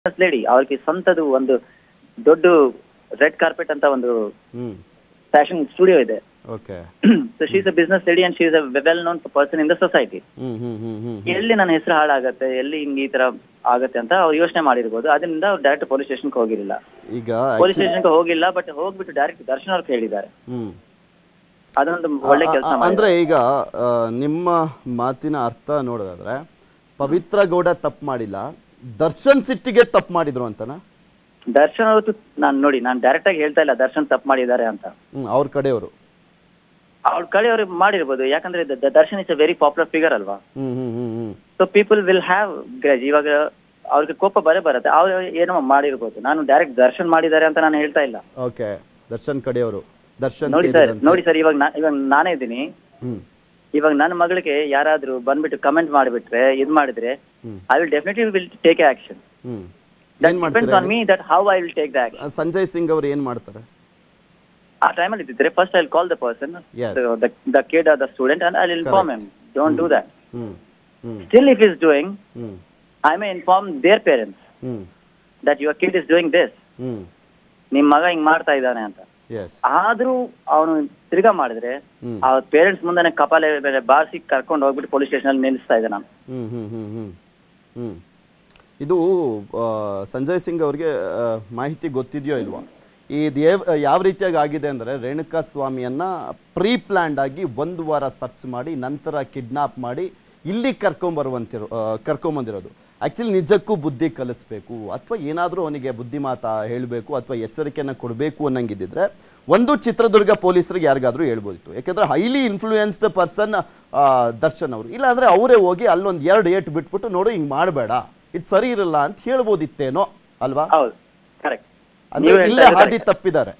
Lady ಅವ್ರಿಗೆ ಸ್ವಂತದು ಒಂದು ದೊಡ್ಡ ರೆಡ್ ಕಾರ್ಪೆಟ್ ಅಂತ ಒಂದು ಹ್ಮ್ ಫ್ಯಾಷನ್ ಸ್ಟುಡಿಯೋ ಇದೆ okay so she's a business lady and she's a well known person in the society hmm hmm hmm hmm ಎಲ್ಲಿ ನನ್ನ ಹೆಸರು ಹಾಳಾಗತ್ತೆ ಎಲ್ಲಿ ಹಿಂಗೆ ಈ ತರ ಆಗತ್ತೆ ಅಂತ ಅವ್ರು ಯೋಚನೆ ಮಾಡಿರ್ಬೋದು ಅದರಿಂದ ಅವ್ರು ಡೈರೆಕ್ಟ್ ಪೊಲೀಸ್ ಸ್ಟೇಷನ್ಗೆ ಹೋಗಿರಲಿಲ್ಲ ಈಗ ಪೊಲೀಸ್ ಸ್ಟೇಷನ್ಗೆ ಹೋಗಿಲ್ಲ ಬಟ್ ಹೋಗ್ಬಿಟ್ಟು ಡೈರೆಕ್ಟ್ ದರ್ಶನ್ ಅವ್ರಿಗೆ ಹೇಳಿದ್ದಾರೆ ಹ್ಮ್ ಅದೊಂದು ಒಳ್ಳೆ ಕೆಲಸ ಆ- ಅಂದ್ರೆ ಈಗ ಆ, ನಿಮ್ಮ ಮಾತಿನ ಅರ್ಥ ನೋಡೋದಾದ್ರೆ ಪವಿತ್ರ ಗೌಡ ತಪ್ಪು ಮಾಡಿಲ್ಲ ದರ್ಶನ್ ಸಿಟ್ಟಿಗೆ ತಪ್ಪು ಮಾಡಿದ್ರು ಅಂತನಾ ದರ್ಶನ್ ಅವರು ನಾನು ನೋಡಿ ನಾನು ಡೈರೆಕ್ಟ್ ಆಗಿ ಹೇಳ್ತಾ ಇಲ್ಲ ದರ್ಶನ್ ತಪ್ಪು ಮಾಡಿದ್ದಾರೆ ಅಂತ ಹ್ಮ್ ಅವ್ರ ಕಡೆಯವರು ಅವ್ರ ಕಡೆ ಅವ್ರಿಗೆ ಮಾಡಿರ್ಬೋದು ಯಾಕಂದ್ರೆ ದ- ದ- Darshan is a very popular figure ಅಲ್ವಾ hmm hmm hmm hmm so people will have grudge ಇವಾಗ ಅವ್ರಿಗೆ ಕೋಪ ಬರೇ ಬರುತ್ತೆ ಅವ್ರು ಏನೋ ಮಾಡಿರ್ಬೋದು ನಾನು ಡೈರೆಕ್ಟ್ ದರ್ಶನ್ ಮಾಡಿದ್ದಾರೆ ಅಂತ ನಾನು ಹೇಳ್ತಾ ಇಲ್ಲ ಓಕೆ ದರ್ಶನ್ ಕಡೆಯವರು ದರ್ಶನ್ ನೋಡಿ ಸರ್ ಸೇರಿದಂತೆ. ನೋಡಿ ಸರ್ ಇವಾಗ ನಾ- ಇವಾಗ ನಾನೇ ಇದ್ದೀನಿ ಹ್ಮ್ ಇವಾಗ ನನ್ನ ಮಗಳಿಗೆ ಯಾರಾದ್ರೂ ಬಂದ್ಬಿಟ್ಟು ಕಮೆಂಟ್ ಮಾಡಿಬಿಟ್ರೆ ಇದು ಮಾಡಿದ್ರೆ hmm. I will definitely will take action hmm that ಏನ್ ಡಿಪೆಂಡ್ಸ್ ಮಾಡ್ತೀರಾ on me that how I will take the action ಸ- ಸಂಜಯ್ ಸಿಂಗ್ ಅವ್ರು ಏನ್ ಮಾಡ್ತಾರೆ ಆ ಟೈಮಲ್ಲಿ ಇದ್ದಿದ್ರೆ first I call the person Yes. The kid are the student and I will inform him don't do that hmm hmm still if is doing hmm I may inform their parents hmm that your kid is doing this hmm ನಿಮ್ ಮಗ ಹಿಂಗ್ ಮಾಡ್ತಾ ಇದ್ದಾನೆ ಅಂತ S ಆದ್ರೂ ಅವನು ತಿರ್ಗಾ ಮಾಡಿದ್ರೆ ಹ್ಮ್. ಆ ಪೇರೆಂಟ್ಸ್ ಮುಂದೆ ಕಪಾಲೆ ಮೇಲೆ ಬಾರಿಸಿ ಕರ್ಕೊಂಡು ಹೋಗ್ಬಿಟ್ಟು ಪೊಲೀಸ್ ಸ್ಟೇಷನ್ ಅಲ್ಲಿ ನಿಲ್ಲಿಸ್ತಾ ಇದ್ದೆ ನಾನು ಹ್ಮ್ ಹ್ಮ್ ಹ್ಮ್ ಹ್ಮ್ ಹ್ಮ್ ಇದು ಆ, ಸಂಜಯ್ ಸಿಂಗ್ ಅವ್ರಿಗೆ ಆ, ಮಾಹಿತಿ ಗೊತ್ತಿದೆಯೋ ಇಲ್ವಾ ಈ ದೇವ್ ಯಾವ ರೀತಿಯಾಗಿ ಆಗಿದೆ ಅಂದರೆ ರೇಣುಕಾ ಸ್ವಾಮಿಯನ್ನ ಪ್ರೀ ಪ್ಲ್ಯಾಂಡ್ ಆಗಿ ಒಂದು ವಾರ ಸರ್ಚ್ ಮಾಡಿ ನಂತರ ಕಿಡ್ನಾಪ್ ಮಾಡಿ ಇಲ್ಲಿ ಕರ್ಕೊಂಬರುವಂತಿರೋ ಆ, ಕರ್ಕೊಂಬಂದಿರೋದು ಆ್ಯಕ್ಚುಲಿ ನಿಜಕ್ಕೂ ಬುದ್ಧಿ ಕಲಿಸ್ಬೇಕು ಅಥವಾ ಏನಾದರೂ ಅವನಿಗೆ ಬುದ್ಧಿ ಮಾತಾ ಹೇಳಬೇಕು ಅಥವಾ ಎಚ್ಚರಿಕೆಯನ್ನು ಕೊಡಬೇಕು ಅನ್ನಂಗಿದ್ದಿದ್ರೆ ಒಂದು ಚಿತ್ರದುರ್ಗ ಪೊಲೀಸರಿಗೆ ಯಾರಿಗಾದ್ರೂ ಹೇಳ್ಬೋದಿತ್ತು ಯಾಕೆಂದರೆ ಹೈಲಿ ಇನ್ಫ್ಲೂಯೆನ್ಸ್ಡ್ ಪರ್ಸನ್ ದರ್ಶನ್ ಅವರು ಇಲ್ಲಾಂದರೆ ಅವರೇ ಹೋಗಿ ಅಲ್ಲೊಂದು ಎರಡು ಏಟ್ ಬಿಟ್ಬಿಟ್ಟು ನೋಡು ಹಿಂಗೆ ಮಾಡಬೇಡ ಇದು ಸರಿ ಇರಲ್ಲ ಅಂತ ಹೇಳ್ಬೋದಿತ್ತೇನೋ ಅಲ್ವಾ ಹೌದು ಕರೆಕ್ಟ್ ಅಂದ್ರೆ ಇಲ್ಲೇ ಹಾದಿ ತಪ್ಪಿದ್ದಾರೆ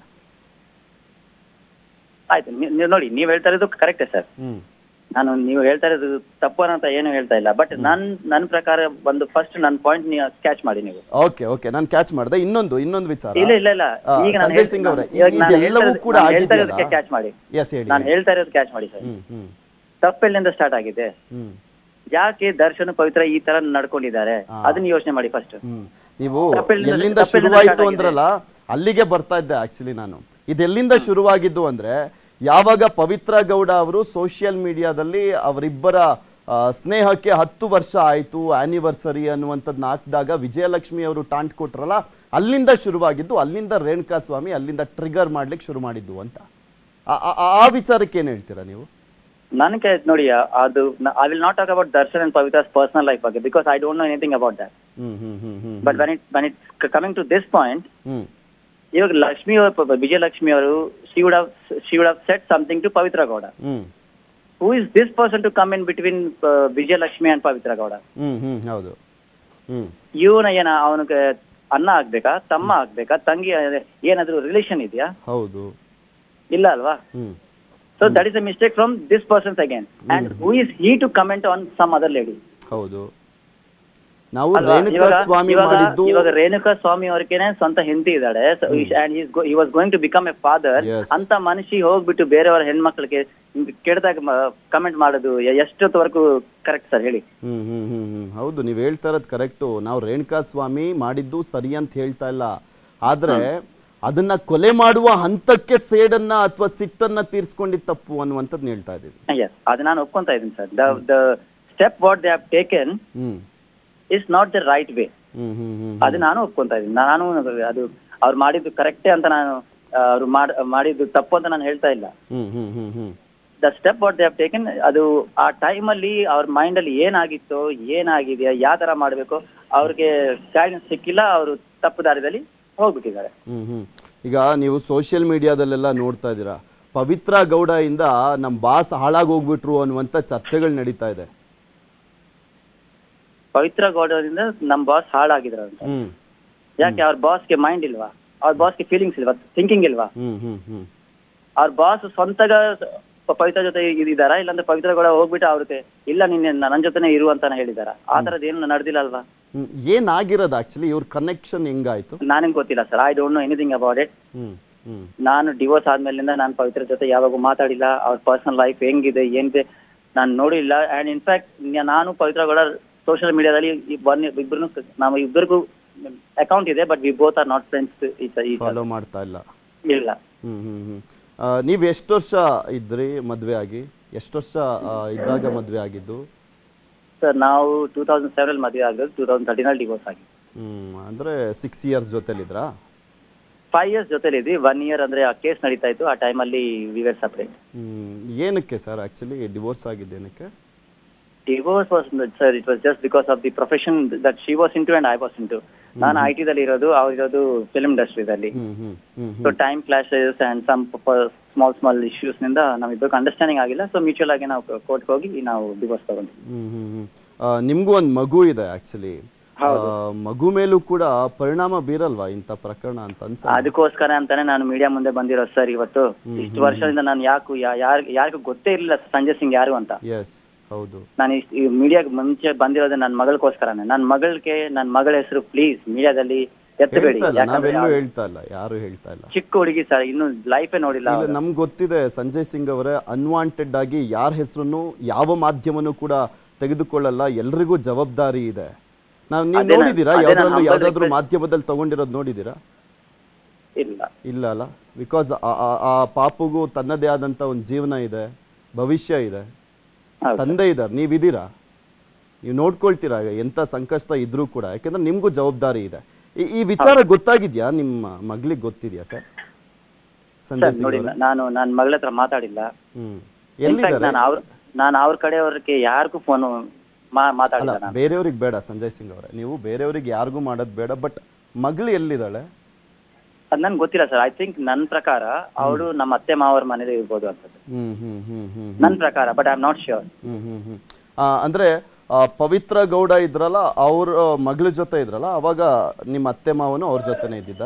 ಆಯ್ತು ನೀವ್- ನೀವ್ ನೋಡಿ ನೀವ್ ಹೇಳ್ತಾ ಇರೋದು ಕರೆಕ್ಟೇ ಸರ್ ಹ್ಮ್ ನಾನು ನೀವು ಹೇಳ್ತಾ ಇರೋದು ತಪ್ಪು ಅಂತ ಏನು ಹೇಳ್ತಾ ಇಲ್ಲ ಬಟ್ ನನ್ ನನ್ನ ಪ್ರಕಾರ ಒಂದು ಫಸ್ಟ್ ನನ್ನ ಪಾಯಿಂಟ್ ನೀವು ಕ್ಯಾಚ್ ಮಾಡಿ ನೀವು ಓಕೆ ಓಕೆ ನಾನು ಕ್ಯಾಚ್ ಮಾಡಿದೆ ಇನ್ನೊಂದು ಇನ್ನೊಂದು ವಿಚಾರ ಇಲ್ಲ ಇಲ್ಲ ಇಲ್ಲ ಆ, ಈಗ ನಾನು ಸಂಜಯ್ ಸಿಂಗ್ ಅವರೇ ಇವಾಗ ನಾನು ಇದೆಲ್ಲವೂ ಹೇಳ್ತಾ ಕೂಡ ಇರೋದು- ನಾನು ಹೇಳ್ತಾ ಇರೋದಕ್ಕೆ ಆಗಿದೆಯಲ್ಲ ಕ್ಯಾಚ್ ಮಾಡಿ ಎಸ್ ಹೇಳಿ ನಾನು ಹೇಳ್ತಾ ಇರೋದು ಕ್ಯಾಚ್ ಮಾಡಿ ಸರ್ ಹ್ಮ್ ಹ್ಮ್ ತಪ್ಪೆಲ್ಲಿಂದ ಸ್ಟಾರ್ಟ್ ಆಗಿದೆ ಹ್ಮ್ ಯಾಕೆ ದರ್ಶನ್ ಪವಿತ್ರ ಈ ತರ ನಡ್ಕೊಂಡಿದ್ದಾರೆ ಅದನ್ನ ಯೋಚನೆ ಮಾಡಿ ಫಸ್ಟ್ ಹ್ಮ್ ನೀವು ತಪ್ಪೆಲ್ಲಿಂದ- ಎಲ್ಲಿಂದ ತಪ್ಪೆಲ್ಲಿಂದ ಶುರುವಾಯಿತು start ಅಂದ್ರಲ್ಲ ಅಲ್ಲಿಗೆ ಬರ್ತಾ ಇದ್ದೆ ಆಕ್ಚುಲಿ ನಾನು ಇದೆಲ್ಲಿಂದ ಶುರುವಾಗಿದ್ದು ಅಂದ್ರೆ ಯಾವಾಗ ಪವಿತ್ರ ಗೌಡ ಅವರು ಸೋಷಿಯಲ್ ಮೀಡಿಯಾದಲ್ಲಿ ಅವರಿಬ್ಬರ ಆ, ಸ್ನೇಹಕ್ಕೆ ಹತ್ತು ವರ್ಷ ಆಯಿತು ಆನಿವರ್ಸರಿ ಅನ್ನುವಂಥದ್ದನ್ನ ಹಾಕಿದಾಗ ವಿಜಯಲಕ್ಷ್ಮಿ ಅವರು ಟಾಂಟ್ ಕೊಟ್ರಲ್ಲ ಅಲ್ಲಿಂದ ಶುರುವಾಗಿದ್ದು ಅಲ್ಲಿಂದ ರೇಣುಕಾ ಸ್ವಾಮಿ ಅಲ್ಲಿಂದ ಟ್ರಿಗರ್ ಮಾಡ್ಲಿಕ್ಕೆ ಶುರು ಮಾಡಿದ್ದು ಅಂತ ಆ- ಆ- ಆ ವಿಚಾರಕ್ಕೆ ಏನು ಹೇಳ್ತೀರಾ ನೀವು ನನಗೆ ನೋಡಿ ಅದು I will not talk about Darshan and Pavithra's personal life ಬಗ್ಗೆ because I don't know anything about that hmm hmm hmm hmm but when it when it coming to this point hmm ಇವಾಗ ಲಕ್ಷ್ಮಿ ಅವರು ವಿಜಯಲಕ್ಷ್ಮಿ ಅವರು she would have she would have set something to Pavithra Gowda hmm who is this person to come in between Vijayalakshmi and Pavithra Gowda hmm hmm ಹೌದು hmm ಇವನ ಏನ ಅವನಿಗೆ ಅಣ್ಣ ಆಗ್ಬೇಕಾ ತಮ್ಮ ಆಗ್ಬೇಕಾ ತಂಗಿ ಏನಾದ್ರು ರಿಲೇಷನ್ ಇದೆಯಾ ಹೌದು ಇಲ್ಲ ಅಲ್ವಾ hmm so that is a mistake from this persons again and who is he to comment on some other lady ಹೌದು ನಾವು ಅಲ್ವಾ? ರೇಣುಕಾ ಇವಾಗ ಸ್ವಾಮಿ ಇವಾಗ- ಮಾಡಿದ್ದು ಇವಾಗ ರೇಣುಕಾ ಸ್ವಾಮಿ ಅವ್ರಿಗೇನೆ ಸ್ವಂತ ಹೆಂಡತಿ ಇದ್ದಾಳೆ and he was going to become a father Yes. ಅಂತ ಮನುಷ್ಯ ಹೋಗ್ಬಿಟ್ಟು ಬೇರೆಯವರ ಹೆಣ್ಮಕ್ಳಿಗೆ ಕೆಡದಾಗ ಕಮೆಂಟ್ ಮಾಡೋದು ಎ- ಎಷ್ಟೊತ್ತವರೆಗೂ ಕರೆಕ್ಟ್ ಸರ್ ಹೇಳಿ ಹ್ಮ್ ಹ್ಮ್ ಹ್ಮ್ ಹ್ಮ್ ಹೌದು ನೀವು ಹೇಳ್ತಾ ಇರೋದು ಕರೆಕ್ಟು ನಾವು ರೇಣುಕಾ ಸ್ವಾಮಿ ಮಾಡಿದ್ದು ಸರಿ ಅಂತ ಹೇಳ್ತಾ ಇಲ್ಲ ಆದ್ರೆ ಅದನ್ನ ಕೊಲೆ ಮಾಡುವ ಹಂತಕ್ಕೆ ಸೇಡನ್ನ ಅಥವಾ ಸಿಟ್ಟನ್ನ ತೀರ್ಸ್ಕೊಂಡಿದ್ ತಪ್ಪು ಅನ್ನುವಂಥದ್ದು ಹೇಳ್ತಾ ಇದೀವಿ ಎಸ್ ಅದು ನಾನು ಒಪ್ಕೊಂತ ಇದ್ದೀನಿ sir the the step what they have taken hmm is not the right way hmm hmm hmm ಅದು ನಾನು ಒಪ್ಕೊಂತ ಇದ್ದೀನಿ ನಾನು ಅದು ಅವ್ರು ಮಾಡಿದ್ದು ಕರೆಕ್ಟೇ ಅಂತ ನಾನು ಅವ್ರು ಮಾಡಿದ್ದು ತಪ್ಪು ಅಂತ ನಾನು ಹೇಳ್ತಾ ಇಲ್ಲ hmm hmm hmm hmm the step what they have taken ಅದು ಆ ಟೈಮಲ್ಲಿ ಅವ್ರ ಮೈಂಡಲ್ಲಿ ಏನಾಗಿತ್ತು ಏನಾಗಿದೆಯಾ ಯಾವ ಥರ ಮಾಡಬೇಕು ಅವ್ರಿಗೆ ಗೈಡೆನ್ಸ್ ಸಿಕ್ಕಿಲ್ಲ ಅವರು ತಪ್ಪು ದಾರಿದಲ್ಲಿ ಹೋಗ್ಬಿಟ್ಟಿದ್ದಾರೆ ಹ್ಮ್ ಹ್ಮ್ ಈಗ ನೀವು ಸೋಷಿಯಲ್ ಮೀಡಿಯಾದಲ್ಲೆಲ್ಲ ನೋಡ್ತಾ ಇದ್ದೀರಾ ಪವಿತ್ರ ಗೌಡ ಇಂದ ನಮ್ಮ ಬಾಸ್ ಹಾಳಾಗಿ ಹೋಗ್ಬಿಟ್ರು ಅನ್ನುವಂಥ ಚರ್ಚೆಗಳು ನಡೀತಾ ಇದೆ ಪವಿತ್ರ ಗೌಡರಿಂದ ನಮ್ಮ ಬಾಸ್ ಹಾಳಾಗಿದ್ರು ಅಂತ ಹ್ಮ್ ಯಾಕೆ ಅವ್ರ ಬಾಸ್ಗೆ ಮೈಂಡ್ ಇಲ್ವಾ ಅವ್ರ ಬಾಸ್ಗೆ ಫೀಲಿಂಗ್ಸ್ ಇಲ್ವಾ ಥಿಂಕಿಂಗ್ ಇಲ್ವಾ ಹ್ಮ್ ಹ್ಮ್ ಹ್ಮ್ ಅವ್ರ ಬಾಸ್ ಸ್ವಂತಗ ಪ- ಪವಿತ್ರ ಜೊತೆ ಇದಾರಾ ಇಲ್ಲಾಂದ್ರೆ ಪವಿತ್ರ ಗೌಡ ಹೋಗ್ಬಿಟ್ಟು ಅವ್ರಿಗೆ ಇಲ್ಲ ನಿನ್ನೆ ನನ್ನ ಜೊತೆನೆ ಇರು ಅಂತಾನೆ ಹೇಳಿದಾರ ಆ ಥರದ್ದು ಏನು ನಡೆದಿಲ್ಲ ಅಲ್ವಾ ಹ್ಮ್ ಏನಾಗಿರೋದು ಆಕ್ಚುಲಿ ಇವ್ರ ಕನೆಕ್ಷನ್ ಹೆಂಗಾಯ್ತು ನನಗೆ ಗೊತ್ತಿಲ್ಲ sir I don't know anything about it hmm hmm ನಾನು ಡಿವೋರ್ಸ್ ಆದ್ಮೇಲಿಂದ ನಾನು ಪವಿತ್ರ ಜೊತೆ ಯಾವಾಗೂ ಮಾತಾಡಿಲ್ಲ ಅವ್ರ ಪರ್ಸನಲ್ ಲೈಫ್ ಹೆಂಗಿದೆ ಏನಿದೆ ನಾನು ನೋಡಿಲ್ಲ ಅಂಡ್ ಇನ್ಫ್ಯಾಕ್ಟ್ ನಾನು ಪವಿತ್ರ ಗೌಡ ಸೋಷಿಯಲ್ ಮೀಡಿಯಾದಲ್ಲಿ ಒನ್ ಇಬ್ಬರು ನಾವು ಇಬ್ಬರಿಗೂ ಅಕೌಂಟ್ ಇದೆ but we both are not friends ಈ ಫಾಲೋ ಮಾಡ್ತಾ ಇಲ್ಲ ಇಲ್ಲ ಹ್ಮ್ ಹ್ಮ್ ಹ್ಮ್ ನೀವು ಎಷ್ಟು ವರ್ಷ ಇದ್ರಿ ಮದುವೆ ಆಗಿ ಎಷ್ಟು ವರ್ಷ ಆ, ಇದ್ದಾಗ ಮದುವೆ ಆಗಿದ್ದು ಸರ್ ನಾವು ಟೂ ತೌಸಂಡ್ ಸೆವೆನ್ ಮದುವೆ ಆಗಿರೋದು ಟೂ ತೌಸಂಡ್ ತರ್ಟೀನಲ್ಲಿ ಡಿವೋರ್ಸ್ ಆಗಿ ಹ್ಮ್ ಅಂದರೆ ಸಿಕ್ಸ್ ಇಯರ್ಸ್ ಜೊತೆಲಿದ್ರಾ ಫೈವ್ ಇಯರ್ಸ್ ಜೊತೆಲಿ ಇದ್ವಿ ಒನ್ ಇಯರ್ ಅಂದ್ರೆ ಆ ಕೇಸ್ ನಡೀತಾ ಇತ್ತು ಆ ಟೈಮಲ್ಲಿ ವಿ ವೇರ್ ಸಪ್ರೇಟ್ ಹ್ಮ್ ಏನಕ್ಕೆ ಸರ್ ಆ್ಯಕ್ಚುಲಿ ಡಿವೋರ್ಸ್ ಆಗಿದ್ದು ಏನಕ್ಕೆ divorce was sir it was just because of the profession that she was into and I was into ನಾನು ಐ ಟಿದಲ್ಲಿ ಇರೋದು ಅವ್ರು ಇರೋದು ಫಿಲ್ಮ್ ಇಂಡಸ್ಟ್ರಿದಲ್ಲಿ hmm hmm hmm so time clashes and some small small issues ನಿಂದ ನಮ್ಮಿಬ್ಬರಿಗೆ ಅಂಡರ್ಸ್ಟ್ಯಾಂಡಿಂಗ್ ಆಗಿಲ್ಲ ಸೊ ಮ್ಯೂಚುವಲ್ ಆಗಿ ನಾವು ಕೋರ್ಟ್ಗೆ ಹೋಗಿ ನಾವು ಡಿವೋರ್ಸ್ ತಗೊಂಡ್ವಿ ಹ್ಮ್ ಹ್ಮ್ ಹ್ಮ್ ಆ, ನಿಮ್ಗೂ ಒಂದು ಮಗು ಇದೆ ಆ್ಯಕ್ಚುಲಿ ಮಗು ಮೇಲೂ ಕೂಡ ಪರಿಣಾಮ ಬೀರಲ್ವಾ ಇಂಥ ಪ್ರಕರಣ ಅಂತ ಅನ್ಸ ಅದಕ್ಕೋಸ್ಕರ ಅಂತಾನೆ ನಾನು ಮೀಡಿಯಾ ಮುಂದೆ ಬಂದಿರೋದು ಸರ್ ಇವತ್ತು ಇಷ್ಟು ವರ್ಷದಿಂದ ನಾನು ಯಾಕು ಯಾರು ಯಾರಿಗೂ ಗೊತ್ತೇ ಇರಲಿಲ್ಲ ಸಂಜಯ್ ಸಿಂಗ್ ಯಾರು ಅಂತ ಎಸ್ ಹೌದು ನಾನು ಇಷ್ಟು ಈ ಮೀಡಿಯಾಗೆ ಮುಂಚೆ ಬಂದಿರೋದು ನನ್ನ ಮಗಳಗೋಸ್ಕರನೇ ನನ್ನ ಮಗಳಿಗೆ ನನ್ನ ಮಗಳ ಹೆಸರು ಪ್ಲೀಸ್ ಮೀಡಿಯಾದಲ್ಲಿ ಎತ್ತಬೇಡಿ ಹೇಳ್ತಾ ಇಲ್ಲ ಯಾಕಂದ್ರೆ ನಾವೆಲ್ಲೂ ಅವ್ಳು ಹೇಳ್ತಾ ಇಲ್ಲ ಯಾರು ಹೇಳ್ತಾ ಇಲ್ಲ ಚಿಕ್ಕ ಹುಡುಗಿ ಸರ್ ಇನ್ನು ಲೈಫೇ ನೋಡಿಲ್ಲ ಇಲ್ಲ ನಮ್ಗೆ ಗೊತ್ತಿದೆ ಸಂಜಯ್ ಸಿಂಗ್ ಅವರೇ ಅನ್ವಾಂಟೆಡ್ ಆಗಿ ಯಾರ ಹೆಸರನ್ನು ಯಾವ ಮಾಧ್ಯಮನೂ ಕೂಡ ತೆಗೆದುಕೊಳ್ಳಲ್ಲ ಎಲ್ರಿಗೂ ಜವಾಬ್ದಾರಿ ಇದೆ ನಾವು ನೀವು ಅದೇ ನಾನ್- ನೋಡಿದ್ದೀರಾ ಅದೇ ನಾನ್ ಯಾವ್ದಾದ್ರು humble ಯಾವ್ದಾದ್ರು request- ಮಾಧ್ಯಮದಲ್ಲಿ ತಗೊಂಡಿರೋದು ನೋಡಿದ್ದೀರಾ ಇಲ್ಲ ಇಲ್ಲ ಅಲ್ಲ ಬಿಕಾಸ್ ಆ ಪಾಪುಗೂ ತನ್ನದೇ ಆದಂಥ ಒಂದು ಜೀವನ ಇದೆ ಭವಿಷ್ಯ ಇದೆ ಹೌದು. ತಂದೆ ಇದ್ದಾರೆ ನೀವಿದ್ದೀರಾ ನೀವು ನೋಡ್ಕೊಳ್ತೀರಾ ಎಂಥ ಸಂಕಷ್ಟ ಇದ್ರೂ ಕೂಡ ಯಾಕೆಂದ್ರೆ ನಿಮಗೂ ಜವಾಬ್ದಾರಿ ಇದೆ ಈ ಈ ವಿಚಾರ ಗೊತ್ತಾಗಿದ್ಯಾ ನಿಮ್ಮ ಮಗಳಿಗೆ ಗೊತ್ತಿದೆಯಾ ಸರ್ ಸಂಜಯ್ ಸರ್ ಸಿಂಗ್ ನೋಡಿ ಅವರೇ? ನಾನು ನನ್ನ ಮಗಳ ಹತ್ರ ಮಾತಾಡಿಲ್ಲ ಹ್ಮ್ ಇನ್ಫ್ಯಾಕ್ಟ್ ಎಲ್ಲಿದ್ದಾರೆ ನಾನು ಅವ್ರ ನಾನು ಅವ್ರ ಕಡೆಯವ್ರಿಗೆ ಯಾರಿಗೂ ಫೋನು ಅಲ್ಲ ಮಾತಾಡಿಲ್ಲ ನಾನು ಬೇರೆಯವ್ರಿಗೆ ಬೇಡ ಸಂಜಯ್ ಸಿಂಗ್ ಅವರೇ ನೀವು ಬೇರೆಯವ್ರಿಗೆ ಯಾರಿಗೂ ಮಾಡೋದು ಬೇಡ ಬಟ್ ಮಗಳು ಎಲ್ಲಿದ್ದಾಳೆ ಅದು ನನ್ಗೆ ಗೊತ್ತಿಲ್ಲ ಸರ್ ಐ ಥಿಂಕ್ ನನ್ನ ಪ್ರಕಾರ ಅವಳು ನಮ್ಮ ಅತ್ತೆ ಮಾವರ ಮನೇಲಿ ಇರ್ಬೋದು ಅಂತ ಹ್ಮ್ ಹ್ಮ್ ಹ್ಮ್ ಹ್ಮ್ ನನ್ನ ಪ್ರಕಾರ but I am not sure hmm hmm hmm ಆ, ಅಂದ್ರೆ ಆ, ಪವಿತ್ರ ಗೌಡ ಇದ್ರಲ್ಲ ಅವ್ರ ಮಗಳ ಜೊತೆ ಇದ್ರಲ್ಲ ಅವಾಗ ನಿಮ್ಮ ಅತ್ತೆ ಮಾವನು ಅವ್ರ ಜೊತೆನೇ ಇದ್ದಿದ್ದ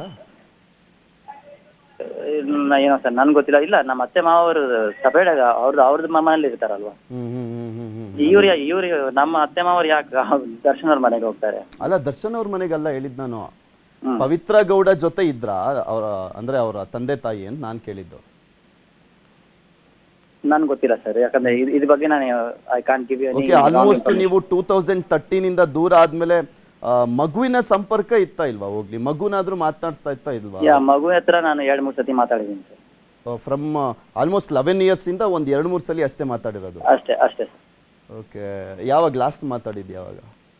ಏನೋ ಸರ್ ನನ್ಗೆ ಗೊತ್ತಿಲ್ಲ ಇಲ್ಲ ನಮ್ಮ ಅತ್ತೆ ಮಾವರು ಸಪರೇಟ್ ಅವ್ರದ್ದು ಅವ್ರದ್ದು ಮನೇಲಿ ಇರ್ತಾರಲ್ವಾ ಹ್ಮ್ ಹ್ಮ್ ಹ್ಮ್ ಹ್ಮ್ ಹ್ಮ್ ಇವ್ರು ಇವ್ರು ನಮ್ಮ ಅತ್ತೆ ಮಾವರು ಯಾಕೆ ದರ್ಶನ್ ಅವ್ರ ಮನೆಗೆ ಹೋಗ್ತಾರೆ ಅಲ್ಲ ದರ್ಶನ್ ಅವ್ರ ಮನೆಗಲ್ಲ ಹೇಳಿದ್ ನಾನು ಹ್ಮ್. ಪವಿತ್ರ ಗೌಡ ಜೊತೆ ಇದ್ರ ಅವರ ಅಂದ್ರೆ ಅವರ ತಂದೆ ತಾಯಿ ಅಂತ ನಾನು ಕೇಳಿದ್ದು ನನ್ಗೆ ಗೊತ್ತಿಲ್ಲ ಸರ್ ಯಾಕಂದ್ರೆ ಇದ್- ಇದ್ರ ಬಗ್ಗೆ ನಾನು I can give you okay almost ನೀವು ಟೂ ತೌಸಂಡ್ ತರ್ಟೀನಿಂದ ದೂರ ಆದ್ಮೇಲೆ ಆ, ಮಗುವಿನ ಸಂಪರ್ಕ ಇತ್ತಾ ಇಲ್ವಾ ಹೋಗ್ಲಿ ಮಗುನಾದ್ರೂ ಮಾತನಾಡಿಸ್ತಾ ಇತ್ತಾ ಇಲ್ವಾ ಯಾ ಮಗು ಹತ್ರ ನಾನು ಎರಡ್ ಮೂರ್ ಸತಿ ಮಾತಾಡಿದ್ದೀನಿ ಸರ್ ಫ್ರಮ್ ಆಲ್ಮೋಸ್ಟ್ ಲೆವೆನ್ ಇಯರ್ಸಿಂದ ಒಂದು ಎರಡು ಮೂರು ಸಲ ಅಷ್ಟೇ ಮಾತಾಡಿರೋದು ಅಷ್ಟೇ ಅಷ್ಟೇ ಸರ್ ಓಕೆ ಯಾವಾಗ ಲಾಸ್ಟ್ ಮಾತಾಡಿದ್ದು ಯಾವಾಗ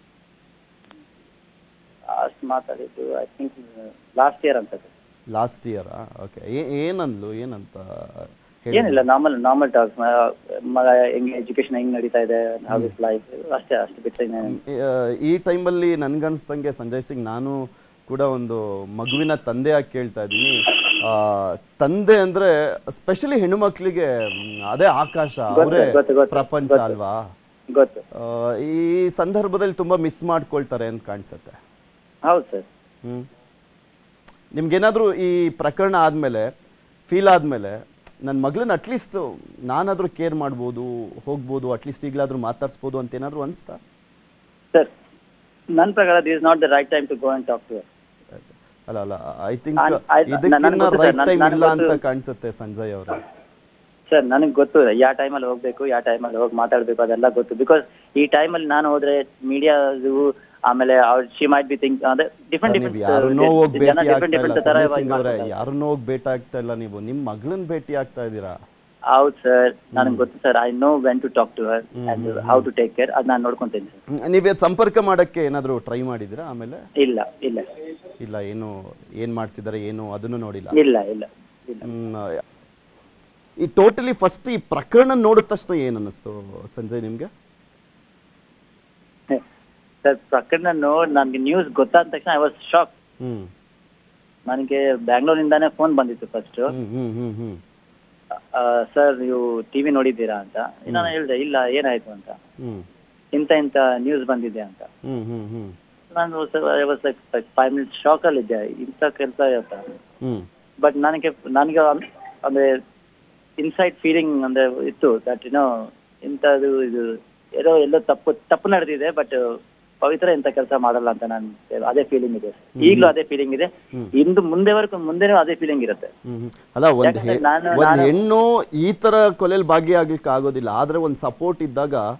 ಅಷ್ಟು ಮಾತಾಡಿದ್ದು ಐ ಥಿಂಕ್ ಲಾಸ್ಟ್ ಇಯರ್ ಅಂತ ಸರ್ ಲಾಸ್ಟ್ ಇಯರಾ ಓಕೆ ಏನಂದ್ಲು ಏನಂತ ಹೇಳಿ ಏನಿಲ್ಲ ನಾರ್ಮಲ್ ನಾರ್ಮಲ್ ಟಾಕ್ಸ್ ಮಗ ಹೆಂಗೆ ಎಜುಕೇಶನ್ ಹೆಂಗ್ ನಡೀತಾ ಇದೆ ಹೌ ಇಸ್ ಲೈಫ್ ಅಷ್ಟೇ ಅಷ್ಟು ಬಿಟ್ಟರೆ ಇನ್ನೇನು ಈ ಟೈಮಲ್ಲಿ ನನ್ಗನ್ಸ್ದಂಗೆ ಸಂಜಯ್ ಸಿಂಗ್ ನಾನು ಕೂಡ ಒಂದು ಮಗುವಿನ ತಂದೆಯಾಗಿ ಕೇಳ್ತಾ ಇದ್ದೀನಿ ಆ, ತಂದೆ ಅಂದ್ರೆ ಸ್ಪೆಷಲಿ ಹೆಣ್ಣು ಮಕ್ಕಳಿಗೆ ಅದೇ ಆಕಾಶ ಅವರೇ ಗೊತ್ತು, ಗೊತ್ತು, ಪ್ರಪಂಚ ಅಲ್ವಾ ಗೊತ್ತು ಆ, ಈ ಸಂದರ್ಭದಲ್ಲಿ ತುಂಬ ಮಿಸ್ ಮಾಡ್ಕೊಳ್ತಾರೆ ಅಂತ ಕಾಣಿಸುತ್ತೆ ಹೌದು ಸರ್ ಹ್ಞೂ ನಿಮ್ಗೇನಾದರೂ ಈ ಪ್ರಕರಣ ಆದಮೇಲೆ ಫೀಲ್ ಆದಮೇಲೆ ನನ್ನ ಮಗಳನ್ನ ಅಟ್ಲೀಸ್ಟ್ ನಾನಾದರೂ ಕೇರ್ ಮಾಡ್ಬೋದು ಹೋಗ್ಬೋದು ಅಟ್ಲೀಸ್ಟ್ ಈಗಲಾದರೂ ಮಾತಾಡ್ಸ್ಬೋದು ಅಂತ ಏನಾದರೂ ಅನಿಸ್ತಾ ಸರ್ ನನ್ನ ಪ್ರಕಾರ this not the right time to go and talk to ಅಲ್ಲ ಅಲ್ಲ ಐ ಥಿಂಕ್ ಆಯ್ತು, ಆಯ್ತು, ಇದಕ್ಕಿನ್ನ ನನ್ಗ್ ಗೊತ್ತು ರೈಟ್ ಸರ್, ಟೈಮ್ ನನ್ಗ್ ಇಲ್ಲ ಅಂತ ಗೊತ್ತು. ಕಾಣಿಸುತ್ತೆ ಸಂಜಯ್ ಅವರು ಸರ್ ನನಗೆ ಗೊತ್ತು ಯಾವ ಟೈಮಲ್ಲಿ ಹೋಗ್ಬೇಕು ಯಾವ ಟೈಮಲ್ಲಿ ಹೋಗಿ ಮಾತಾಡಬೇಕು ಅದೆಲ್ಲ ಗೊತ್ತು ಬಿಕಾಸ್ ಈ ಟೈಮಲ್ಲಿ ನಾನು ಹೋದ್ರೆ ಮೀಡಿಯಾದು ಆಮೇಲೆ ಅವ್ರ ಶಿ ಮೈಟ್ ಬಿ ಥಿಂಕ್ ಅದೇ ಡಿಫ್ರೆಂಟ್ ನೀವು ಯಾರನ್ನೋ ಹೋಗಿ ಡಿಫ್ರೆಂಟ್ ಜನ ಭೇಟಿ ಡಿಫ್ರೆಂಟ್ ಆಗ್ತಾ ಇಲ್ಲ ಡಿಫ್ರೆಂಟ್ ತರ ಸಂಜಯ್ ಸಿಂಗ್ ಅವರೇ ಯಾರನ್ನೋ ಹೋಗಿ ಭೇಟಿ ಆಗ್ತಾ ಇಲ್ಲ ನೀವು ನಿಮ್ಮ ಮಗಳನ್ನ ಭೇಟಿ ಆಗ್ತಾ ಇದ್ದೀರಾ ಹೌದು ಸರ್ ನನಗೆ ಗೊತ್ತು sir I know when to talk to her and how to take care ಅದು ನಾನು ನೋಡ್ಕೊಂತೀನಿ ಸರ್ ಹ್ಮ್, ನೀವೇ ಸಂಪರ್ಕ ಮಾಡೋಕ್ಕೆ ಏನಾದರೂ ಟ್ರೈ ಮಾಡಿದ್ದೀರಾ ಆಮೇಲೆ ಇಲ್ಲ ಇಲ್ಲ ಇಲ್ಲ ಏನು ಏನು ಮಾಡ್ತಿದ್ದಾರೆ ಏನು ಅದನ್ನು ನೋಡಿಲ್ಲ ಇಲ್ಲ ಇಲ್ಲ ಇಲ್ಲ ಹ್ಮ್, ಈ ಟೋಟಲಿ ಫಸ್ಟ್ ಈ ಪ್ರಕರಣ ನೋಡಿದ ತಕ್ಷಣ ಏನು ಅನ್ನಿಸ್ತು ಸಂಜಯ್ ನಿಮಗೆ ಸರ್ ಪ್ರಕರಣ ನೋಡಿ ನನಗೆ ನ್ಯೂಸ್ ಗೊತ್ತಾದ ತಕ್ಷಣ ಐ ವಾಸ್ ಶಾಕ್ ಹ್ಞೂ ನನಗೆ ಬ್ಯಾಂಗ್ಳೂರಿಂದಾನೇ ಫೋನ್ ಬಂದಿತ್ತು ಫಸ್ಟ್ ಹ್ಞೂ ಹ್ಞೂ ಹ್ಞೂ ಹ್ಞೂ ಸರ್ ನೀವು ಟಿವಿ ನೋಡಿದ್ದೀರಾ ಅಂತ ನಾನು ಹೇಳಿದೆ ಇಲ್ಲ ಏನಾಯ್ತು ಅಂತ ಹ್ಞೂ ಇಂಥ ಇಂಥ ನ್ಯೂಸ್ ಬಂದಿದೆ ಅಂತ ಹ್ಞೂ ಹ್ಞೂ ಹ್ಞೂ ನಾನು I was like five minutes ಶಾಕಲ್ಲಿ ಇದ್ದೆ ಇಂಥ ಕೆಲಸ ಇರುತ್ತಾ ಹ್ಞೂ ಬಟ್ ನನಗೆ ನನಗೆ ಅಂದರೆ ಇನ್ಸೈಡ್ ಫೀಲಿಂಗ್ ಅಂದರೆ ಇತ್ತು ದಟ್ ಏನೋ ಇಂಥದ್ದು ಇದು ಏನೋ ಎಲ್ಲೋ ತಪ್ಪು ತಪ್ಪು ನಡೆದಿದೆ ಬಟ್ ಪವಿತ್ರ ಇಂಥ ಕೆಲಸ ಮಾಡಲ್ಲ ಅಂತ ನಾನು ಅದೇ ಫೀಲಿಂಗ್ ಇದೆ ಈಗಲೂ ಅದೇ ಫೀಲಿಂಗ್ ಇದೆ ಇಂದು ಮುಂದೆವರೆಗೂ ಮುಂದೆನೂ ಅದೇ ಫೀಲಿಂಗ್ ಇರುತ್ತೆ ಹ್ಮ್ ಹ್ಮ್. ಅಲ್ಲ ಒಂದು ಯಾಕಂದ್ರೆ ನಾನು- ಒಂದು ನಾನು- ಹೆಣ್ಣು ಈ ಥರ ಕೊಲೆಯಲ್ಲಿ ಭಾಗಿಯಾಗ್ಲಿಕ್ಕೆ ಆಗೋದಿಲ್ಲ ಆದರೆ ಒಂದು ಸಪೋರ್ಟ್ ಇದ್ದಾಗ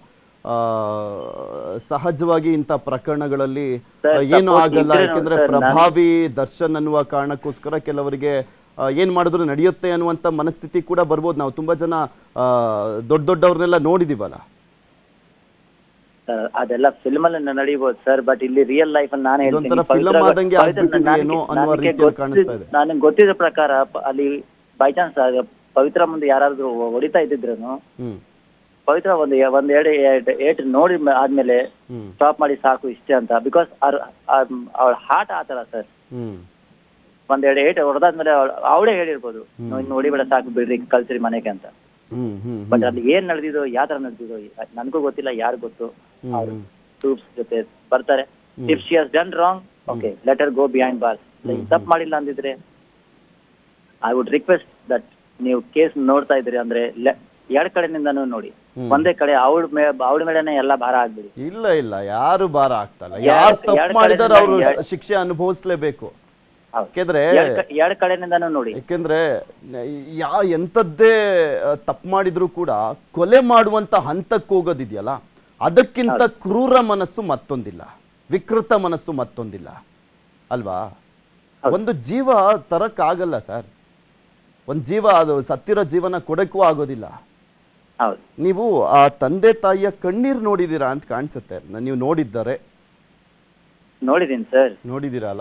ಆ, ಸಹಜವಾಗಿ ಇಂಥ ಪ್ರಕರಣಗಳಲ್ಲಿ Sir, ಆ, ಏನು suppose ಆಗಲ್ಲ ಇದ್ರೇನು ಯಾಕೆಂದ್ರೆ sir, ನಾನು- ಪ್ರಭಾವಿ ದರ್ಶನ್ ಅನ್ನುವ ಕಾರಣಕ್ಕೋಸ್ಕರ ಕೆಲವರಿಗೆ ಆ, ಏನ್ ಮಾಡಿದ್ರು ನಡೆಯುತ್ತೆ ಅನ್ನುವಂಥ ಮನಸ್ಥಿತಿ ಕೂಡ ಬರ್ಬೋದು ನಾವು ತುಂಬಾ ಜನ ಆ, ದೊಡ್ಡ ದೊಡ್ಡವ್ರನ್ನೆಲ್ಲ ನೋಡಿದೀವಲ್ಲ Sir, ಅದೆಲ್ಲ ಫಿಲ್ಮ್ ಅಲ್ಲಿ ನಡೀಬಹುದು ಸರ್ ಬಟ್ ಇಲ್ಲಿ ರಿಯಲ್ ಲೈಫ್ ಅಲ್ಲಿ ನಾನು ಹೇಳ್ತೀನಿ ಇದೊಂಥರ film ಪವಿತ್ರ- ಆದಂಗೆ ಪವಿತ್ರ ಆಗ್ಬಿಟ್ಟಿದೆ ನನಗೆ- ಏನೋ ಅನ್ನುವ ನನಗೆ ರೀತಿಯಲ್ಲಿ ಗೊತ್ತಿದ್ದ- ಕಾಣಿಸ್ತಾ ಇದೆ. ನನಗೆ ಗೊತ್ತಿದ್ದ ಪ್ರಕಾರ ಪ- ಅಲ್ಲಿ ಬೈ ಚಾನ್ಸ್ ಪವಿತ್ರ ಮುಂದೆ ಯಾರಾದ್ರೂ ಹೊಡಿತಾ ಇದ್ದಿದ್ರು ಹ್ಮ್ ಪವಿತ್ರ ಒಂದು ಎ- ಒಂದ್ ಎರಡು ಏಟ್ ನೋಡಿ ಮ- ಆದ್ಮೇಲೆ ಹ್ಮ್ ಸ್ಟಾಪ್ ಮಾಡಿ ಸಾಕು ಇಷ್ಟೇ ಅಂತ ಬಿಕಾಸ್ ಅವಳ ಹಾರ್ಟ್ ಆ ತರ ಸರ್ ಹ್ಮ್ ಒಂದ್ ಎರಡು ಏಟ್ ಹೊಡೆದಾದ್ಮೇಲೆ ಅವಳೇ ಹೇಳಿರ್ಬೋದು ನೀವು ಇನ್ನು ಹೊಡಿಬೇಡ ಸಾಕು ಬಿಡ್ರಿ ಕಳ್ಸ್ರಿ ಮನೆಗೆ ಅಂತ ಹ್ಮ್ ಹ್ಮ್ ಬಟ್ ಅಲ್ಲಿ ಏನ್ ನಡೆದಿದೋ ಯಾವ ತರ ನಡೆದಿದೋ ನನಗೂ ಗೊತ್ತಿಲ್ಲ ಯಾರು ಗೊತ್ತು ಅವ್ರು ಟ್ರೂಪ್ಸ್ ಜೊತೆ ಬರ್ತಾರೆ if she has done wrong okay let her go behind bars ತಪ್ಪು ಮಾಡಿಲ್ಲ ಅಂದಿದ್ರೆ ಐ ವುಡ್ ರಿಕ್ವೆಸ್ಟ್ ದಟ್ ನೀವು ಕೇಸ್ ನೋಡ್ತಾ ಇದ್ರಿ ಅಂದ್ರೆ ಎರಡ್ ಕಡೆನಿಂದನೂ ನೋಡಿ ಒಂದೇ ಕಡೆ ಅವಳ ಮೇ ಅವಳ ಮೇಲೆನೆ ಎಲ್ಲ ಭಾರ ಆಗ್ಬಿಡಿ ಇಲ್ಲ ಇಲ್ಲ ಯಾರು ಭಾರ ಆಗ್ತಲ್ಲ ಯಾರ್- ಯಾರು ತಪ್ಪು ಯಾರ್ ಮಾಡಿದಾರೆ ಕಡೆಯಿಂದ ಅವರು ಯಾರ್- ಶಿಕ್ಷೆ ಅನುಭವಿಸ್ಲೇಬೇಕು ಹೌದು ಯಾಕೆಂದ್ರೆ ಎರಡ್ ಕಡೆನಿಂದನೂ ನೋಡಿ ಯಾಕೆಂದ್ರೆ ಯಾ ಎಂಥದ್ದೇ ತಪ್ಪು ಮಾಡಿದ್ರು ಕೂಡ ಕೊಲೆ ಮಾಡುವಂತ ಹಂತಕ್ಕೆ ಹೋಗೋದಿದೆಯಲ್ಲ ಅದಕ್ಕಿಂತ ಕ್ರೂರ ಮನಸ್ಸು ಮತ್ತೊಂದಿಲ್ಲ ವಿಕೃತ ಮನಸ್ಸು ಮತ್ತೊಂದಿಲ್ಲ ಅಲ್ವಾ ಒಂದು ಜೀವ ತರಕ್ಕಾಗಲ್ಲ ಸರ್ ಒಂದು ಜೀವ ಅದು ಸತ್ತಿರೋ ಜೀವನ ಕೊಡಕ್ಕೂ ಆಗೋದಿಲ್ಲ ಹೌದು ನೀವು ಆ ತಂದೆ ತಾಯಿಯ ಕಣ್ಣೀರು ನೋಡಿದ್ದೀರಾ ಅಂತ ಕಾಣಿಸುತ್ತೆ ನೀವು ನೋಡಿದ್ದಾರೆ ನೋಡಿದೀನಿ ಸರ್ ನೋಡಿದ್ದೀರಲ್ಲ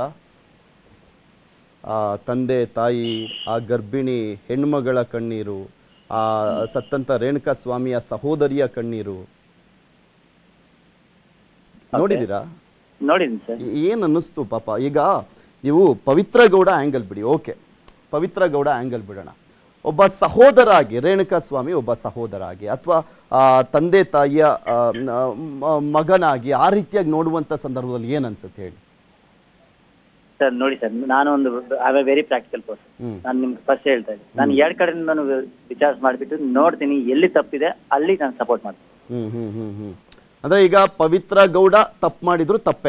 ಆ ತಂದೆ ತಾಯಿ ಆ ಗರ್ಭಿಣಿ ಹೆಣ್ಮಗಳ ಕಣ್ಣೀರು ಆ ಸತ್ತಂತ ರೇಣುಕಾ ಸ್ವಾಮಿಯ ಸಹೋದರಿಯ ಕಣ್ಣೀರು ನೋಡಿದ್ದೀರಾ ನೋಡಿದೀನಿ ಸರ್ ಏನು ಅನ್ನಿಸ್ತು ಪಾಪ ಈಗ ನೀವು ಪವಿತ್ರ ಗೌಡ ಆ್ಯಂಗಲ್ ಬಿಡಿ ಓಕೆ ಪವಿತ್ರ ಗೌಡ ಆ್ಯಂಗಲ್ ಬಿಡೋಣ ಒಬ್ಬ ಸಹೋದರ ಆಗಿ ರೇಣುಕಾ ಸ್ವಾಮಿ ಒಬ್ಬ ಸಹೋದರ ಆಗಿ ಅಥವಾ ತಂದೆ ತಾಯಿಯ ಆ, ಮ- ಮಗನಾಗಿ ಆ ರೀತಿಯಾಗಿ ನೋಡುವಂಥ ಸಂದರ್ಭದಲ್ಲಿ ಏನು ಅನ್ಸುತ್ತೆ ಹೇಳಿ ಸರ್ ನೋಡಿ ಸರ್ ನಾನು ಒಂದು I a very practical person hmm. ನಾನು ನಿಮ್ಗೆ ಫಸ್ಟ್ ಹೇಳ್ತಾ ಇದ್ದೀನಿ ನಾನು ಎರಡ್ ಕಡೆಯಿಂದ ನಾನು ವಿಚಾರ ಮಾಡಿಬಿಟ್ಟು ನೋಡ್ತೀನಿ ಎಲ್ಲಿ ತಪ್ಪಿದೆ ಅಲ್ಲಿ ನಾನು ಸಪೋರ್ಟ್ ಮಾಡ್ತೀನಿ ಹ್ಮ್ ಹ್ಮ್ ಹ್ಮ್ ಹ್ಮ್ ಅಂದ್ರೆ ಈಗ ಪವಿತ್ರ ಗೌಡ ತಪ್ಪು ಮಾಡಿದ್ರು ತಪ್ಪೆ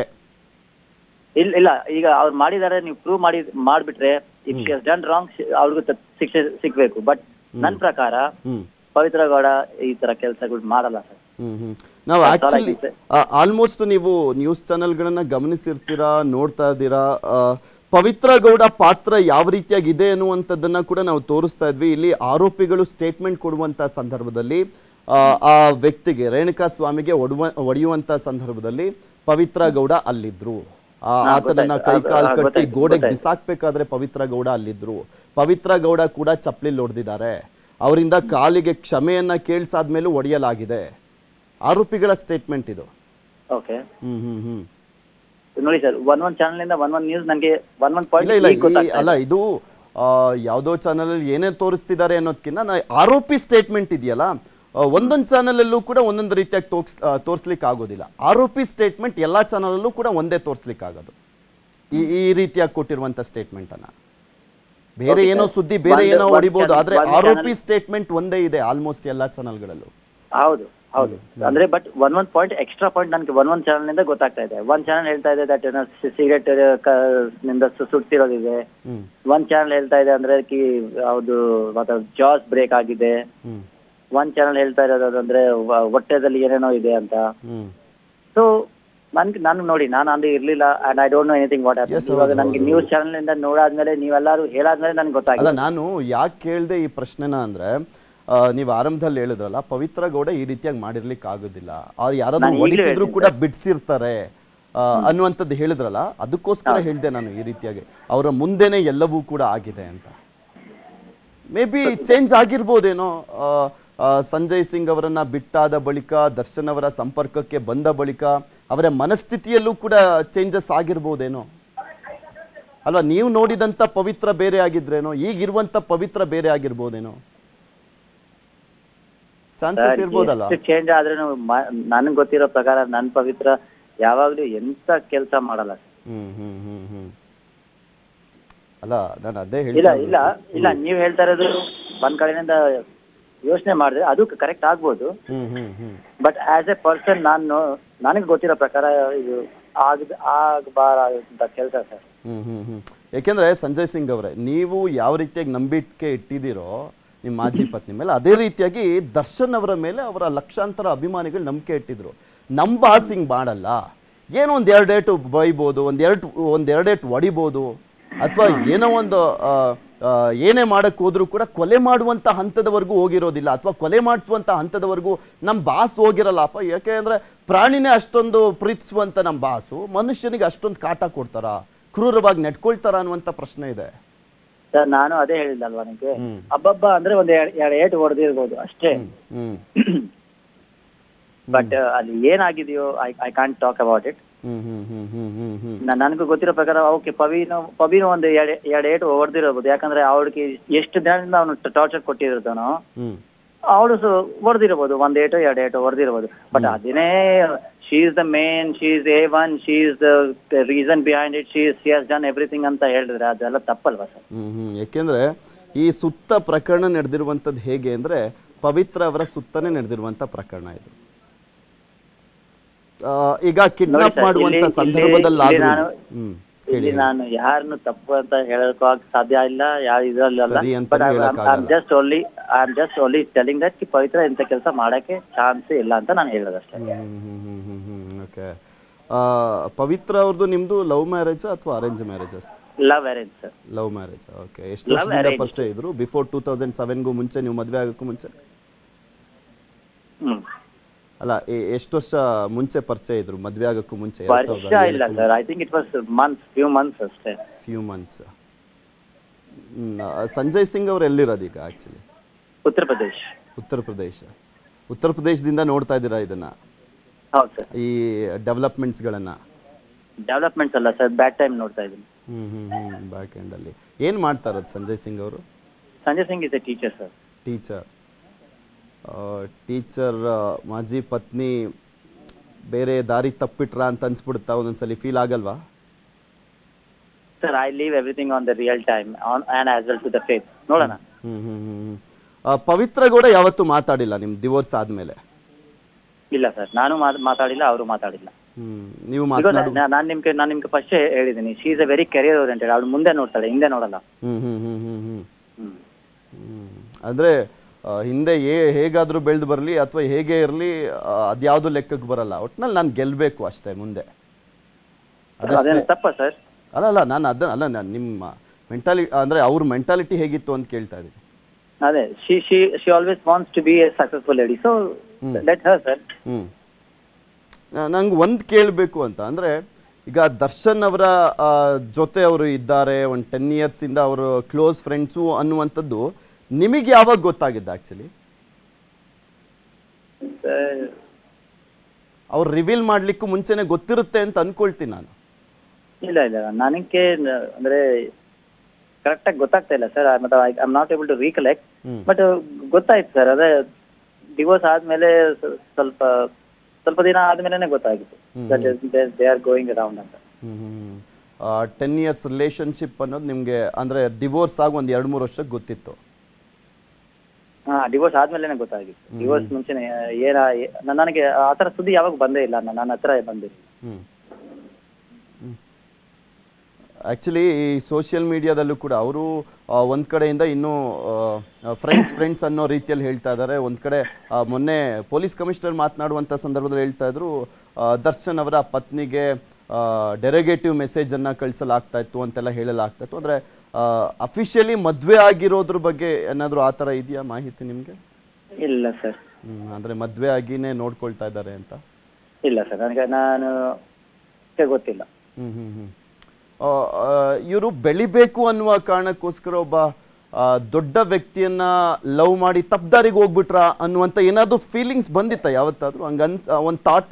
ಇಲ್ಲ ಇಲ್ಲ ಈಗ ಅವ್ರು ಮಾಡಿದಾರೆ ನೀವು ಪ್ರೂವ್ ಮಾಡಿ ಮಾಡ್ಬಿಟ್ರೆ ಇಫ್ ಶಿ ಡನ್ ರಾಂಗ್ ಅವ್ರಿಗೂ ತ- ಶಿಕ್ಷೆ ಸಿಗ್ಬೇಕು ಬಟ್ ನನ್ನ ಪ್ರಕಾರ ಹ್ಮ್ ಪವಿತ್ರ ಗೌಡ ಈ ತರ ಕೆಲಸಗಳು ಮಾಡಲ್ಲ ಸರ್ ಹ್ಮ್ ಹ್ಮ್ ನಾವು That's all I actually can say. Almost ನೀವು ನ್ಯೂಸ್ ಚಾನೆಲ್ಗಳನ್ನ ಗಮನಿಸಿರ್ತೀರಾ ನೋಡ್ತಾ ಇದ್ದೀರಾ ಆ, ಪವಿತ್ರ ಗೌಡ ಪಾತ್ರ ಯಾವ ರೀತಿಯಾಗಿದೆ ಅನ್ನುವಂಥದ್ದನ್ನ ಕೂಡ ನಾವು ತೋರಿಸ್ತಾ ಇದ್ವಿ ಇಲ್ಲಿ ಆರೋಪಿಗಳು ಸ್ಟೇಟ್ಮೆಂಟ್ ಕೊಡುವಂತ ಸಂದರ್ಭದಲ್ಲಿ ಆ, ಆ ವ್ಯಕ್ತಿಗೆ ರೇಣುಕಾ ಸ್ವಾಮಿಗೆ ಒಡುವ ಒಡೆಯುವಂತ ಸಂದರ್ಭದಲ್ಲಿ ಪವಿತ್ರ ಗೌಡ ಅಲ್ಲಿದ್ರು ಆ, ಹಾ, ಆತನನ್ನ ಗೊತ್ತಾಯ್ತು. ಕೈ ಅದು- ಕಾಲು ಹಾ, ಕಟ್ಟಿ ಗೊತ್ತಾಯ್ತು, ಗೋಡೆಗೆ ಗೊತ್ತಾಯ್ತು. ಬಿಸಾಕ್ಬೇಕಾದ್ರೆ ಪವಿತ್ರ ಗೌಡ ಅಲ್ಲಿದ್ರು ಪವಿತ್ರ ಗೌಡ ಕೂಡ ಚಪ್ಪಲಿ ಹೊಡೆದಿದ್ದಾರೆ ಅವರಿಂದ ಕಾಲಿಗೆ ಕ್ಷಮೆಯನ್ನ ಕೇಳಿಸಾದ್ಮೇಲೂ ಒಡೆಯಲಾಗಿದೆ ಆರೋಪಿಗಳ ಸ್ಟೇಟ್ಮೆಂಟ್ ಇದು ಓಕೆ ಹ್ಮ್ ಹ್ಮ್ ಹ್ಮ್ ನೋಡಿ ಸರ್ ಒನ್ ಒನ್ ಚಾನಲ್ ಇಂದ ಒನ್ ಒನ್ ನ್ಯೂಸ್ ನನಗೆ ಒನ್ ಒನ್ ಇಲ್ಲ ಇಲ್ಲ ಈ- ಪಾಯಿಂಟ್ ಅಲ್ಲ ಇದು ಆ, ಯಾವುದೋ ಚಾನಲಲ್ಲಿ ಏನೇ ತೋರಿಸ್ತಿದ್ದಾರೆ ಅನ್ನೋದಕ್ಕಿಂತ ನಾ ಆರೋಪಿ ಸ್ಟೇಟ್ಮೆಂಟ್ ಇದೆಯಲ್ಲ ಆ, ಒಂದೊಂದು ಚಾನಲಲ್ಲೂ ಕೂಡ ಒಂದೊಂದು ರೀತಿಯಾಗಿ ತೋರ್ಸ್ ತೋರಿಸ್ಲಿಕ್ಕೆ ಆಗೋದಿಲ್ಲ ಆರೋಪಿ ಸ್ಟೇಟ್ಮೆಂಟ್ ಎಲ್ಲ ಚಾನಲಲ್ಲೂ ಕೂಡ ಒಂದೇ ತೋರಿಸ್ಲಿಕ್ಕೆ ಆಗೋದು ಈ ಈ ರೀತಿಯಾಗಿ ಕೊಟ್ಟಿರುವಂಥ ಸ್ಟೇಟ್ಮೆಂಟನ್ನು ಬೇರೆ Okay, ಏನೋ sir. ಸುದ್ದಿ ಬೇರೆ ಒಂದು- ಏನೋ ಒಂದು ಹೊಡಿಬೋದು channel- ಆದ್ರೆ ಒಂದು ಆರೋಪಿ channel- ಸ್ಟೇಟ್ಮೆಂಟ್ ಒಂದೇ ಇದೆ ಆಲ್ಮೋಸ್ಟ್ ಎಲ್ಲ ಚಾನಲ್ಗಳಲ್ಲೂ ಹೌದು ಹೌದು ಅಂದ್ರೆ but one one point extra point ನನಗೆ ಒನ್ ಒನ್ ಚಾನಲ್ ನಿಂದ ಗೊತ್ತಾಗ್ತಾ ಇದೆ ಒನ್ ಚಾನಲ್ ಹೇಳ್ತಾ ಇದೆ ದಟ್ ಏನೋ ಸಿಗರೆಟ್ ನಿಂದ ಸು- ಸುಡ್ತಿರೋದಿದೆ ಹ್ಮ್ ಒನ್ ಚಾನಲ್ ಹೇಳ್ತಾ ಇದೆ ಅಂದ್ರೆ ಕಿ ಯಾವುದು ಮತ್ತೆ ಜಾಸ್ ಬ್ರೇಕ್ ಆಗಿದೆ ಹ್ಮ್ ಒನ್ ಚಾನಲ್ ಹೇಳ್ತಾ ಇರೋದು ಅಂದ್ರೆ ವ- ಹೊಟ್ಟೆದಲ್ಲಿ ಏನೇನೋ ಇದೆ ಅಂತ ಹ್ಮ್ ಸೊ ನನ್ಗೆ ನಾನು ನೋಡಿ ನಾನು ಅಲ್ಲಿ ಇರ್ಲಿಲ್ಲ and I don't know anything what Yes, ಇವಾಗ ಹೌದು, ನನಗೆ ಹೌದು. ನ್ಯೂಸ್ ಚಾನಲ್ ಇಂದ ನೋಡಾದ್ಮೇಲೆ ನೀವೆಲ್ಲರೂ ಹೇಳಾದ್ಮೇಲೆ ನನಗೆ ಅಲ್ಲ ಗೊತ್ತಾಗಿದೆ ನಾನು ಯಾಕೆ ಕೇಳಿದೆ ಈ ಪ್ರಶ್ನೆನ ಅಂದ್ರೆ ಆ, ನೀವು ಆರಂಭದಲ್ಲಿ ಹೇಳಿದ್ರಲ್ಲ ಪವಿತ್ರ ಗೌಡ ಈ ರೀತಿಯಾಗಿ ಮಾಡಿರ್ಲಿಕ್ಕೆ ಆಗೋದಿಲ್ಲ ಅವ್ರು ಯಾರಾದ್ರೂ ನಾನು ಈಗ್ಲೂ ಹೊಡಿತಿದ್ರು ಹೇಳ್ತೀನಿ ಕೂಡ ಬಿಡ್ಸಿರ್ತಾರೆ ಆ, ಅನ್ನುವಂಥದ್ದು ಹೇಳಿದ್ರಲ್ಲ ಅದಕ್ಕೋಸ್ಕರ ಹೇಳಿದೆ ನಾನು ಈ ರೀತಿಯಾಗಿ ಅವರ ಮುಂದೆನೆ ಎಲ್ಲವೂ ಕೂಡ ಆಗಿದೆ ಅಂತ ಮೇ ಬಿ ಚೇಂಜ್ ಆಗಿರ್ಬೋದೇನೋ ಆ, ಆ, ಸಂಜಯ್ ಸಿಂಗ್ ಅವರನ್ನ ಬಿಟ್ಟಾದ ಬಳಿಕ ದರ್ಶನ್ ಅವರ ಸಂಪರ್ಕಕ್ಕೆ ಬಂದ ಬಳಿಕ ಅವರ ಮನಸ್ಥಿತಿಯಲ್ಲೂ ಕೂಡ ಚೇಂಜಸ್ ಆಗಿರ್ಬೋದೇನೋ ಅಲ್ವಾ ನೀವು ನೋಡಿದಂಥ ಪವಿತ್ರ ಬೇರೆ ಆಗಿದ್ರೇನೋ ಈಗಿರುವಂಥ ಪವಿತ್ರ ಬೇರೆ ಆಗಿರ್ಬೋದೇನೋ ಚಾನ್ಸಸ್ ಇರ್ಬೋದಲ್ಲ ಚೇಂಜ್ ಆದ್ರೂ ನನಗೆ ಗೊತ್ತಿರೋ ಪ್ರಕಾರ ನನ್ನ ಪವಿತ್ರ ಯಾವಾಗ್ಲೂ ಎಂತ ಕೆಲಸ ಮಾಡಲ್ಲ ಹ್ಮ್ ಹ್ಮ್ ಹ್ಮ್ ಹ್ಮ್ ಅಲ್ಲ ನಾನು ಅದೇ ಇಲ್ಲ ಹೇಳ್ತಾ ಇಲ್ಲ ಇಲ್ಲ ನೀವ್ ಹೇಳ್ತಾ ಇರೋದು ಒಂದ್ ಕಡೆಯಿಂದ ಯೋಚನೆ ಮಾಡಿದ್ರೆ ಅದು ಕರೆಕ್ಟ್ ಆಗ್ಬೋದು hmm hmm hmm but as a person ನಾನು ನನಗೆ ಗೊತ್ತಿರೋ ಪ್ರಕಾರ ಇದು ಆಗದ ಆಗಬಾರಂತ ಕೆಲಸ ಸರ್ ಹ್ಮ್ ಹ್ಮ್ ಹ್ಮ್ ಯಾಕೆಂದ್ರೆ ಸಂಜಯ್ ಸಿಂಗ್ ಅವರೇ ನೀವು ಯಾವ ರೀತಿಯಾಗಿ ನಂಬಿಕೆ ಇಟ್ಟಿದ್ದೀರೋ ನಿಮ್ಮ ಮಾಜಿ ಪತ್ನಿ ಮೇಲೆ ಅದೇ ರೀತಿಯಾಗಿ ದರ್ಶನ್ ಅವರ ಮೇಲೆ ಅವರ ಲಕ್ಷಾಂತರ ಅಭಿಮಾನಿಗಳು ನಂಬಿಕೆ ಇಟ್ಟಿದ್ರು ನಮ್ಮ ಬಾಸ್ ಹಿಂಗೆ ಮಾಡಲ್ಲ ಏನೋ ಒಂದು ಎರಡು ಏಟು ಬೈಬೋದು ಒಂದು ಎರಡು ಒಂದು ಎರಡೇಟು ಹೊಡಿಬೋದು ಅಥವಾ ಏನೋ ಒಂದು ಆ, ಆ, ಏನೇ ಮಾಡಕ್ಕೆ ಹೋದ್ರೂ ಕೂಡ ಕೊಲೆ ಮಾಡುವಂಥ ಹಂತದವರೆಗೂ ಹೋಗಿರೋದಿಲ್ಲ ಅಥವಾ ಕೊಲೆ ಮಾಡಿಸುವಂಥ ಹಂತದವರೆಗೂ ನಮ್ಮ ಬಾಸ್ ಹೋಗಿರಲ್ಲಪ್ಪ ಯಾಕೆ ಅಂದರೆ ಪ್ರಾಣಿನೇ ಅಷ್ಟೊಂದು ಪ್ರೀತಿಸುವಂಥ ನಮ್ಮ ಬಾಸು ಮನುಷ್ಯನಿಗೆ ಅಷ್ಟೊಂದು ಕಾಟ ಕೊಡ್ತಾರಾ ಕ್ರೂರವಾಗಿ ನೆಟ್ಕೊಳ್ತಾರ ಅನ್ನುವಂಥ ಪ್ರಶ್ನೆ ಇದೆ ಸರ್ ನಾನು ಅದೇ ಹೇಳಿದ್ದಲ್ವಾ ನಿಮಗೆ ಹ್ಮ್. ಹಬ್ಬಬ್ಬ ಅಂದ್ರೆ ಒಂದ್ ಎರಡ್ ಎರಡು ಏಟ್ ಹೊಡೆದಿರ್ಬೋದು ಅಷ್ಟೇ ಹ್ಮ್ ಬಟ್ ಅಲ್ಲಿ ಏನಾಗಿದೆಯೋ I I can't talk about it hmm hmm hmm hmm hmm hmm ನನಗೂ ಗೊತ್ತಿರೋ ಪ್ರಕಾರ ಓಕೆ ಪವಿನು ಪವಿನು ಒಂದು ಎರಡು ಎರಡು ಏಟು ಹೊಡೆದಿರ್ಬೋದು ಯಾಕಂದ್ರೆ ಅವಳಿಗೆ ಎಷ್ಟು ದಿನದಿಂದ ಅವನು ಟಾರ್ಚರ್ ಕೊಟ್ಟಿರ್ತಾನೋ ಹ್ಮ್ ಅವಳು ಹೊಡೆದಿರ್ಬೋದು ಒಂದ್ ಏಟು ಎರಡು ಏಟು ಹೊಡೆದಿರ್ಬೋದು ಬಟ್ ಅದನ್ನೇ she is the main she is a one she is the reason behind it she she has done everything ಅಂತ ಹೇಳಿದ್ರೆ ಅದೆಲ್ಲ ತಪ್ಪಲ್ವಾ ಸರ್ ಹ್ಮ್ ಹ್ಮ್ ಯಾಕೆಂದ್ರೆ ಈ ಸುತ್ತ ಪ್ರಕರಣ ನಡೆದಿರುವಂಥದ್ದು ಹೇಗೆ ಅಂದ್ರೆ ಪವಿತ್ರ ಅವರ ಸುತ್ತನೇ ನಡೆದಿರುವಂಥ ಪ್ರಕರಣ ಇದು ಆ, ಈಗ ನೋಡಿ ಕಿಡ್ನಾಪ್ ಸರ್, ಮಾಡುವಂಥ ಇಲ್ಲಿ- ಇಲ್ಲಿ- ಸಂದರ್ಭದಲ್ಲಿ ಇಲ್ಲಿ ಆದ್ರೂ ನಾನು- ಹ್ಮ್ ಇಲ್ಲಿ ನಾನು ಯಾರನ್ನು ತಪ್ಪು ಅಂತ ಹೇಳಕ್ ಸಾಧ್ಯ ಇಲ್ಲ ಯಾರು ಇದ್ರಲ್ಲ ಸರಿ ಅಂತಾನೂ ಬಟ್ ಐ ಹೇಳಕ್ಕಾಗಲ್ಲ. Just only I am just only telling that Pavithra ಇಂಥ ಕೆಲಸ ಮಾಡಕ್ಕೆ ಚಾನ್ಸ್ ಇಲ್ಲ ಅಂತ ನಾನು ಹೇಳೋದಷ್ಟೇ ಓಕೆ ಪವಿತ್ರ ಅವ್ರದ್ದು ನಿಮ್ಮದು ಲವ್ ಮ್ಯಾರೇಜಾ ಅಥವಾ ಅರೇಂಜ್ ಮ್ಯಾರೇಜಾ love arrange sir love marriage okay ಎಷ್ಟು Love ವರ್ಷದಿಂದ arrange. ಪರಿಚಯ ಇದ್ರು ಬಿಫೋರ್ ಟೂ ತೌಸಂಡ್ ಸೆವೆನ್ಗೂ ಮುಂಚೆ ನೀವು ಮದುವೆ ಆಗೋಕ್ಕೂ ಮುಂಚೆ ಹ್ಮ್ ಅಲ್ಲ ಎ- ಎಷ್ಟು ವರ್ಷ ಮುಂಚೆ ಪರಿಚಯ ಇದ್ರು ಮದುವೆ ಆಗೋಕ್ಕೂ ಮುಂಚೆ ಎರಡ್ ವರ್ಷ ಸಾವಿರದ ಇಲ್ಲ sir I think it was months few months ಅಷ್ಟೇ ಫ್ಯೂ ಮಂತ್ಸ್ ಸಂಜಯ್ ಸಿಂಗ್ ಅವ್ರು ಎಲ್ಲಿರೋದು ಈಗ ಆ್ಯಕ್ಚುಲಿ ಉತ್ತರ ಪ್ರದೇಶ್ ಉತ್ತರ ಪ್ರದೇಶ ಉತ್ತರ ಪ್ರದೇಶದಿಂದ ನೋಡ್ತಾ ಇದ್ದೀರಾ ಇದನ್ನ ಹೌದು ಸರ್ ಈ ಡೆವಲಪ್ಮೆಂಟ್ಸ್ಗಳನ್ನು ಡೆವಲಪ್ಮೆಂಟ್ಸ್ ಅಲ್ಲ ಸರ್ ಬ್ಯಾಡ್ ಟೈಮ್ ನೋಡ್ತಾ ಇದ್ದೀನಿ ಹ್ಞೂ ಹ್ಞೂ ಹ್ಞೂ ಬ್ಯಾಕ್ ಎಂಡಲ್ಲಿ ಏನು ಮಾಡ್ತಾ ಇರೋದು ಸಂಜಯ್ ಸಿಂಗ್ ಅವರು Sanjay Singh is a teacher sir teacher teacher ಮಾಜಿ ಪತ್ನಿ ಬೇರೆ ದಾರಿ ತಪ್ಪಿಟ್ರಾ ಅಂತ ಅನ್ಸ್ಬಿಡುತ್ತಾ ಒಂದೊಂದ್ಸಲಿ ಫೀಲ್ ಆಗಲ್ವಾ sir I leave everything on the real time on and as well to the faith ನೋಡೋಣ ಹ್ಞೂ ಹ್ಞೂ ಹ್ಞೂ ಹ್ಞೂ ಪವಿತ್ರ ಕೂಡ ಯಾವತ್ತೂ ಮಾತಾಡಿಲ್ಲ ನಿಮ್ಮ ಡಿವೋರ್ಸ್ ಆದಮೇಲೆ ಇಲ್ಲ ಸರ್ ನಾನು ಮಾತ್- ಮಾತಾಡಿಲ್ಲ ಅವರು ಮಾತಾಡಿಲ್ಲ ಹ್ಞೂ ನೀವು ಬಿಕಾಸ್ ಮಾತನಾಡು ನಾನು ನಿಮ್ಗೆ ನಾನು ನಿಮ್ಗೆ ಫಸ್ಟ್ ಹೇಳಿದ್ದೀನಿ she is a very career oriented ಅವಳು ಮುಂದೆ ನೋಡ್ತಾಳೆ ಹಿಂದೆ ನೋಡಲ್ಲ ಹ್ಞೂ ಹ್ಞೂ ಹ್ಞೂ ಹ್ಞೂ ಹ್ಞೂ ಹ್ಮ್ ಹ್ಮ್. ಅಂದ್ರೆ ಆ, ಹಿಂದೆ ಏ ಹೇಗಾದರೂ ಬೆಳೆದು ಬರಲಿ ಅಥವಾ ಹೇಗೆ ಇರಲಿ ಅದ್ಯಾವುದು ಲೆಕ್ಕಕ್ಕೆ ಬರಲ್ಲ ಒಟ್ನಲ್ಲಿ ನಾನು ಗೆಲ್ಲಬೇಕು ಅಷ್ಟೇ ಮುಂದೆ ಅದಷ್ಟೇ ಅದೇನು ತಪ್ಪ ಸರ್ ಅಲ್ಲ ಅಲ್ಲ ನಾನು ಅದನ್ನ ಅಲ್ಲ ನಾನು ನಿಮ್ಮ ಮೆಂಟಾಲಿ ಅಂದರೆ ಅವ್ರ ಮೆಂಟಾಲಿಟಿ ಹೇಗಿತ್ತು ಅಂತ ಕೇಳ್ತಾ ಇದ್ದೀನಿ ಅದೇ she she she always wants to be a successful lady so let her sir ಹ್ಞೂ ನಂಗೆ ಒಂದು ಕೇಳಬೇಕು ಅಂತ ಅಂದರೆ ಈಗ ದರ್ಶನ್ ಅವರ ಆ, ಜೊತೆ ಅವರು ಇದ್ದಾರೆ ಒಂದು ಟೆನ್ ಇಯರ್ಸಿಂದ ಅವರು ಕ್ಲೋಸ್ ಫ್ರೆಂಡ್ಸು ಅನ್ನುವಂಥದ್ದು ನಿಮಗೆ ಯಾವಾಗ ಗೊತ್ತಾಗಿದ್ದು ಆ್ಯಕ್ಚುಲಿ ಅವ್ರು ರಿವೀಲ್ ಮಾಡಲಿಕ್ಕೂ ಮುಂಚೆನೆ ಗೊತ್ತಿರುತ್ತೆ ಅಂತ ಅನ್ಕೊಳ್ತೀನಿ ನಾನು ಇಲ್ಲ ಇಲ್ಲ ನನಗೆ ಅಂದ್ರೆ ಕರೆಕ್ಟ್ ಆಗಿ ಗೊತ್ತಾಗ್ತಾ ಇಲ್ಲ ಸರ್ ಮತ್ತೆ I am not able to recollect hmm. But ಗೊತ್ತಾಯ್ತು ಸರ್ ಅದೇ ಡಿವೋರ್ಸ್ ಆದ್ಮೇಲೆ ಸ- ಸ್ವಲ್ಪ ಸ್ವಲ್ಪ ದಿನ ಆದ್ಮೇಲೆ ಗೊತ್ತಾಗಿತ್ತು that they are going around ಅಂತ ಟೆನ್ ಇಯರ್ಸ್ ರಿಲೇಷನ್ಶಿಪ್ ಅನ್ನೋದು ನಿಮಗೆ ಅಂದರೆ ಡಿವೋರ್ಸ್ ಆಗಿ ಒಂದು ಎರಡು ಮೂರು ವರ್ಷಕ್ಕೆ ಗೊತ್ತಿತ್ತು ಹಾ ಡಿವೋರ್ಸ್ ಆದ್ಮೇಲೆ ಗೊತ್ತಾಗಿತ್ತು ಡಿವೋರ್ಸ್ ಮುಂಚೆನೆ ಏನ ಏ- ನ- ನನಗೆ ಆ ಥರ ಸುದ್ದಿ ಯಾವಾಗ ಬಂದೇ ಇಲ್ಲ ನನ್ನ ನನ್ನ ಹತ್ರ ಬಂದಿಲ್ಲ ಹ್ಞೂ ಆ್ಯಕ್ಚುಲಿ ಈ ಸೋಷಿಯಲ್ ಮೀಡಿಯಾದಲ್ಲೂ ಕೂಡ ಅವರು ಒಂದು ಕಡೆಯಿಂದ ಇನ್ನೂ ಫ್ರೆಂಡ್ಸ್ ಫ್ರೆಂಡ್ಸ್ ಅನ್ನೋ ರೀತಿಯಲ್ಲಿ ಹೇಳ್ತಾ ಇದ್ದಾರೆ ಒಂದು ಕಡೆ ಆ, ಮೊನ್ನೆ ಪೊಲೀಸ್ ಕಮಿಷನರ್ ಮಾತನಾಡುವಂಥ ಸಂದರ್ಭದಲ್ಲಿ ಹೇಳ್ತಾ ಇದ್ರು ಆ, ದರ್ಶನ್ ಅವರ ಪತ್ನಿಗೆ ಡೆರೋಗೇಟಿವ್ ಮೆಸೇಜನ್ನು ಕಳಿಸಲಾಗ್ತಾ ಇತ್ತು ಅಂತೆಲ್ಲ ಹೇಳಲಾಗ್ತಾ ಇತ್ತು ಅಂದರೆ ಅಫಿಷಿಯಲಿ ಮದುವೆ ಆಗಿರೋದ್ರ ಬಗ್ಗೆ ಏನಾದರೂ ಆ ಥರ ಇದೆಯಾ ಮಾಹಿತಿ ನಿಮಗೆ ಇಲ್ಲ ಸರ್ ಅಂದರೆ ಮದುವೆ ಆಗಿನೇ ನೋಡ್ಕೊಳ್ತಾ ಇದ್ದಾರೆ ಅಂತ ಇಲ್ಲ ಸರ್ ನನಗೆ ನಾನು ನನಗೆ ಗೊತ್ತಿಲ್ಲ ಹ್ಮ್ ಹ್ಮ್ ಹ್ಮ್ ಇವರು ಬೆಳಿಬೇಕು ಅನ್ನುವ ಕಾರಣಕ್ಕೋಸ್ಕರ ಒಬ್ಬ ಆ, ದೊಡ್ಡ ವ್ಯಕ್ತಿಯನ್ನ ಲವ್ ಮಾಡಿ ತಪ್ಪದಾರಿಗೆ ಹೋಗ್ಬಿಟ್ರಾ ಅನ್ನುವಂಥ ಏನಾದರೂ ಫೀಲಿಂಗ್ಸ್ ಬಂದಿತ್ತಾ ಯಾವತ್ತಾದರೂ ಹಂಗಂತ ಒಂದು ಥಾಟ್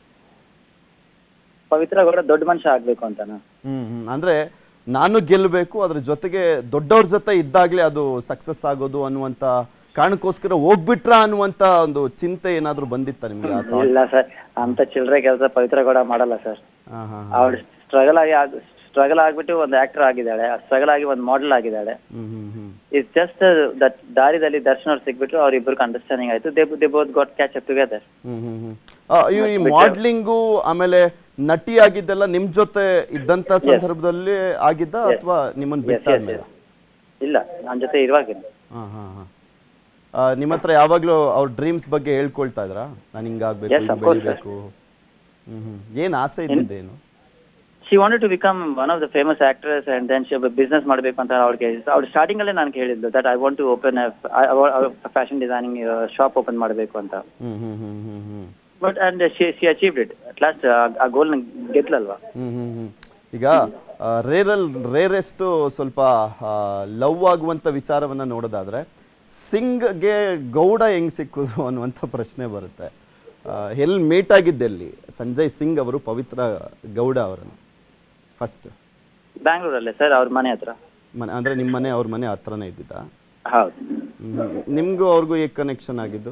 ಪವಿತ್ರ ಕೂಡ ದೊಡ್ಡ ಮನುಷ್ಯ ಆಗ್ಬೇಕು ಅಂತನಾ ಹ್ಮ್ ಹ್ಮ್ ಅಂದರೆ ನಾನು ಗೆಲ್ಲಬೇಕು ಅದ್ರ ಜೊತೆಗೆ ದೊಡ್ಡವ್ರ ಜೊತೆ ಇದ್ದಾಗಲೇ ಅದು ಸಕ್ಸಸ್ ಆಗೋದು ಅನ್ನುವಂಥ ಕಾರಣಕ್ಕೋಸ್ಕರ ಹೋಗ್ಬಿಟ್ರಾ ಅನ್ನುವಂಥ ಒಂದು ಚಿಂತೆ ಏನಾದರೂ ಬಂದಿತ್ತಾ ನಿಮಗೆ ಆ ಥಾಟ್ ಇಲ್ಲ ಸರ್ ಅಂತ ಚಿಲ್ಲರೆ ಕೆಲಸ ಪವಿತ್ರ ಕೂಡ ಮಾಡಲ್ಲ ಸರ್ ಹಾಂ ಹಾಂ ಅವಳು ಸ್ಟ್ರಗಲ್ ಆಗಿ ಸ್ಟ್ರಗಲ್ ಆಗ್ಬಿಟ್ಟು ಒಂದು ಆಕ್ಟರ್ ಆಗಿದ್ದಾಳೆ ಸ್ಟ್ರಗಲ್ ಆಗಿ ಒಂದು ಮಾಡೆಲ್ ಆಗಿದ್ದಾಳೆ hmm hmm hmm it's just that ದಾರಿದಲ್ಲಿ ದರ್ಶನ್ ಅವ್ರು ಸಿಗ್ಬಿಟ್ಟು ಅವ್ರಿಬ್ರಿಗೆ ಅಂಡರ್ಸ್ಟ್ಯಾಂಡಿಂಗ್ ಆಯ್ತು they they both got catch up together hmm hmm hmm ಆ, ಇವ್ ಈ ಮಾಡ್ಲಿಂಗು ಆಮೇಲೆ ನಟಿ ಆಗಿದ್ದೆಲ್ಲ ನಿಮ್ ಜೊತೆ ಇದ್ದಂತ ಸಂದರ್ಭದಲ್ಲಿ ಆಗಿದ್ದ ಅಥವಾ ನಿಮ್ಮನ್ನ ಬಿಟ್ಟಾದ್ಮೇಲೆ ಇಲ್ಲ ನನ್ನ ಜೊತೆ ಇರುವಾಗಿಲ್ಲ ಹಾ ಹಾ ಹಾ ನಿಮ್ಮ ಹತ್ರ ಯಾವಾಗಲೂ ಅವ್ರ ಡ್ರೀಮ್ಸ್ ಬಗ್ಗೆ ಹೇಳ್ಕೊಳ್ತಾ ಇದ್ರಾ ನಾನು ಹಿಂಗಾಗಬೇಕು Yes, ಹಿಂಗೆ of course, sir. ಬೆಳಿಬೇಕು ಹ್ಞೂ ಹ್ಞೂ ಏನು ಆಸೆ ಇದ್ದಿದ್ದೇನು she wanted to become one of the famous actress and then she business ಮಾಡಬೇಕು ಅಂತ ಅವ್ಳಿಗೆ ಅವ್ಳು ಸ್ಟಾರ್ಟಿಂಗ್ ಅಲ್ಲೇ ನಾನು ಹೇಳಿದ್ದು that I want to open fashion designing shop open ಮಾಡಬೇಕು ಅಂತ ಹ್ಞೂ ಹ್ಞೂ ಹ್ಞೂ ಹ್ಞೂ ಹ್ಞೂ but and she she achieved it at last ಆ ಗೋಲ್ ಗೆದ್ಲಲ್ವಾ ಹ್ಮ್ ಹ್ಮ್ ಹ್ಮ್. ಈಗ ರೇರಲ್ ರೇರೆಸ್ಟು ಸ್ವಲ್ಪ ಲವ್ ಆಗುವಂಥ ವಿಚಾರವನ್ನು ನೋಡೋದಾದ್ರೆ ಸಿಂಗ್ಗೆ ಗೌಡ ಹೆಂಗ್ ಸಿಕ್ಕಿದ್ರು ಅನ್ನುವಂಥ ಪ್ರಶ್ನೆ ಬರುತ್ತೆ ಎಲ್ಲಿ ಮೀಟ್ ಆಗಿದ್ದೆಲ್ಲಿ ಸಂಜಯ್ ಸಿಂಗ್ ಅವರು ಪವಿತ್ರ ಗೌಡ ಅವರನ್ನು ಫಸ್ಟ್ ಬ್ಯಾಂಗ್ಳೂರಲ್ಲೇ ಸರ್ ಅವ್ರ ಮನೆ ಹತ್ರ ಮನೆ ಅಂದರೆ ನಿಮ್ಮ ಮನೆ ಅವ್ರ ಮನೆ ಹತ್ರನೇ ಇದ್ದಿದ್ದ ಹೌದು ನಿಮಗೂ ಅವ್ರಿಗೂ ಹೇಗೆ ಕನೆಕ್ಷನ್ ಆಗಿದ್ದು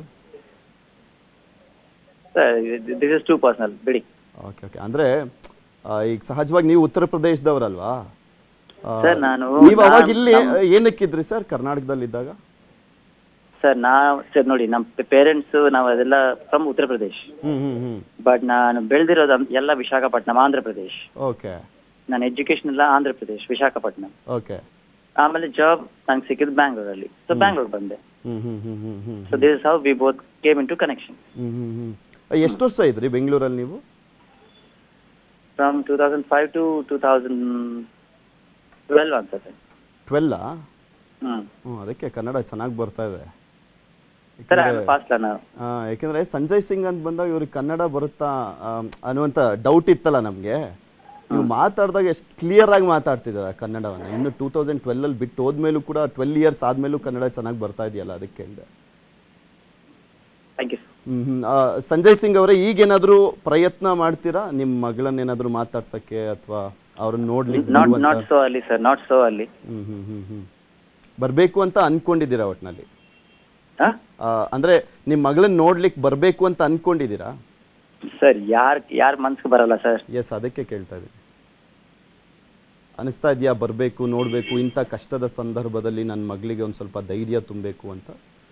sir this is too personal ಬಿಡಿ ಓಕೆ ಓಕೆ ಅಂದರೆ ಈಗ ಸಹಜವಾಗಿ ನೀವು ಉತ್ತರ ಪ್ರದೇಶದವರಲ್ವಾ ಆ, ಸರ್ ನಾನು ನೀವು ಅವಾಗ ನಾನ್- ಇಲ್ಲಿ ನಮ್- ಏನಕ್ಕಿದ್ರಿ ಸರ್ ಕರ್ನಾಟಕದಲ್ಲಿದ್ದಾಗ ಸರ್ ನಾವು ಸರ್ ನೋಡಿ ನಮ್ಮ ಪೇರೆಂಟ್ಸ್ ನಾವು ಅದೆಲ್ಲ ಫ್ರಮ್ ಉತ್ತರ ಪ್ರದೇಶ್ ಹ್ಮ್ ಹ್ಮ್ ಹ್ಮ್ ಬಟ್ ನಾನು ಬೆಳೆದಿರೋದು ಎಲ್ಲ ವಿಶಾಖಪಟ್ಟಣಂ ಆಂಧ್ರ ಪ್ರದೇಶ್ ಓಕೆ ನನ್ನ ಎಜುಕೇಶನ್ ಎಲ್ಲ ಆಂಧ್ರ ಪ್ರದೇಶ್ ವಿಶಾಖಪಟ್ಟಣಂ ಓಕೆ ಆಮೇಲೆ ಜಾಬ್ ನಂಗೆ ಸಿಕ್ಕಿದ್ದು ಬ್ಯಾಂಗ್ಳೂರಲ್ಲಿ ಸೊ ಬ್ಯಾಂಗ್ಳೂರ್ ಬಂದೆ hmm hmm hmm hmm hmm so this is how we both came into connection hmm hmm hmm ಎಷ್ಟು ವರ್ಷ ಇದ್ರಿ ಬೆಂಗಳೂರಲ್ಲಿ ನೀವು from two thousand five to two thousand twelve ಅನ್ಸುತ್ತೆ ಟ್ವೆಲ್ಲಾ ಹ್ಞೂ ಹ್ಞೂ ಅದಕ್ಕೆ ಕನ್ನಡ ಚೆನ್ನಾಗಿ ಬರ್ತಾ ಇದೆ ಸರ್ ಐ ಫಾಸ್ಟ್ ಲರ್ನರ್ ಆ, ಯಾಕೆಂದ್ರೆ ಸಂಜಯ್ ಸಿಂಗ್ ಅಂತ ಬಂದಾಗ ಇವ್ರಿಗೆ ಕನ್ನಡ ಬರುತ್ತಾ ಆಮ್, ಅನ್ನುವಂಥ ಡೌಟ್ ಇತ್ತಲ್ಲ ನಮಗೆ ನೀವು ಮಾತಾಡಿದಾಗ ಎಷ್ಟು ಕ್ಲಿಯರ್ ಆಗಿ ಮಾತಾಡ್ತಿದ್ದೀರ ಕನ್ನಡವನ್ನು ಇನ್ನು ಟೂ ತೌಸಂಡ್ ಟ್ವೆಲ್ಲಲ್ಲಿ ಬಿಟ್ಟು ಹೋದ್ಮೇಲೂ ಕೂಡ ಟ್ವೆಲ್ ಇಯರ್ಸ್ ಆದಮೇಲೂ ಕನ್ನಡ ಚೆನ್ನಾಗಿ ಬರ್ತಾ ಇದೆಯಲ್ಲ ಅದಕ್ಕೆ ಹೇಳಿದೆ ಥ್ಯಾಂಕ್ ಯು ಹ್ಮ್ ಹ್ಮ್. ಆ, ಸಂಜಯ್ ಸಿಂಗ್ ಅವರೇ ಈಗೇನಾದರೂ ಪ್ರಯತ್ನ ಮಾಡ್ತೀರಾ ನಿಮ್ಮ ಮಗಳನ್ನೇನಾದರೂ ಮಾತಾಡ್ಸಕ್ಕೆ ಅಥವಾ ಅವ್ರನ್ನ ನೋಡ್ಲಿಕ್ಕೆ ನಾಟ್ ಬಿಡುವಂತ ನಾಟ್ ಸೋ ಅಲ್ಲಿ ಸರ್ ನಾಟ್ ಸೋ ಅಲ್ಲಿ ಹ್ಮ್ ಹ್ಮ್ ಹ್ಮ್ ಹ್ಮ್ ಬರಬೇಕು ಅಂತ ಅನ್ಕೊಂಡಿದ್ದೀರಾ ಒಟ್ಟಿನಲ್ಲಿ ಹಾಂ ಅಂದರೆ ನಿಮ್ಮ ಮಗಳನ್ನ ನೋಡ್ಲಿಕ್ಕೆ ಬರಬೇಕು ಅಂತ ಅನ್ಕೊಂಡಿದ್ದೀರಾ ಸರ್ ಯಾರ್ ಯಾರ್ ಮನ್ಸಿಗೆ ಬರಲ್ಲ ಸರ್ ಎಸ್ ಅದಕ್ಕೆ ಕೇಳ್ತಾ ಇದ್ದೀನಿ ಅನಿಸ್ತಾ ಇದೆಯಾ ಬರಬೇಕು ನೋಡಬೇಕು ಇಂಥ ಕಷ್ಟದ ಸಂದರ್ಭದಲ್ಲಿ ನನ್ನ ಮಗಳಿಗೆ ಒಂದು ಸ್ವಲ್ಪ ಧೈರ್ಯ ತುಂಬಬೇಕು ಅಂತ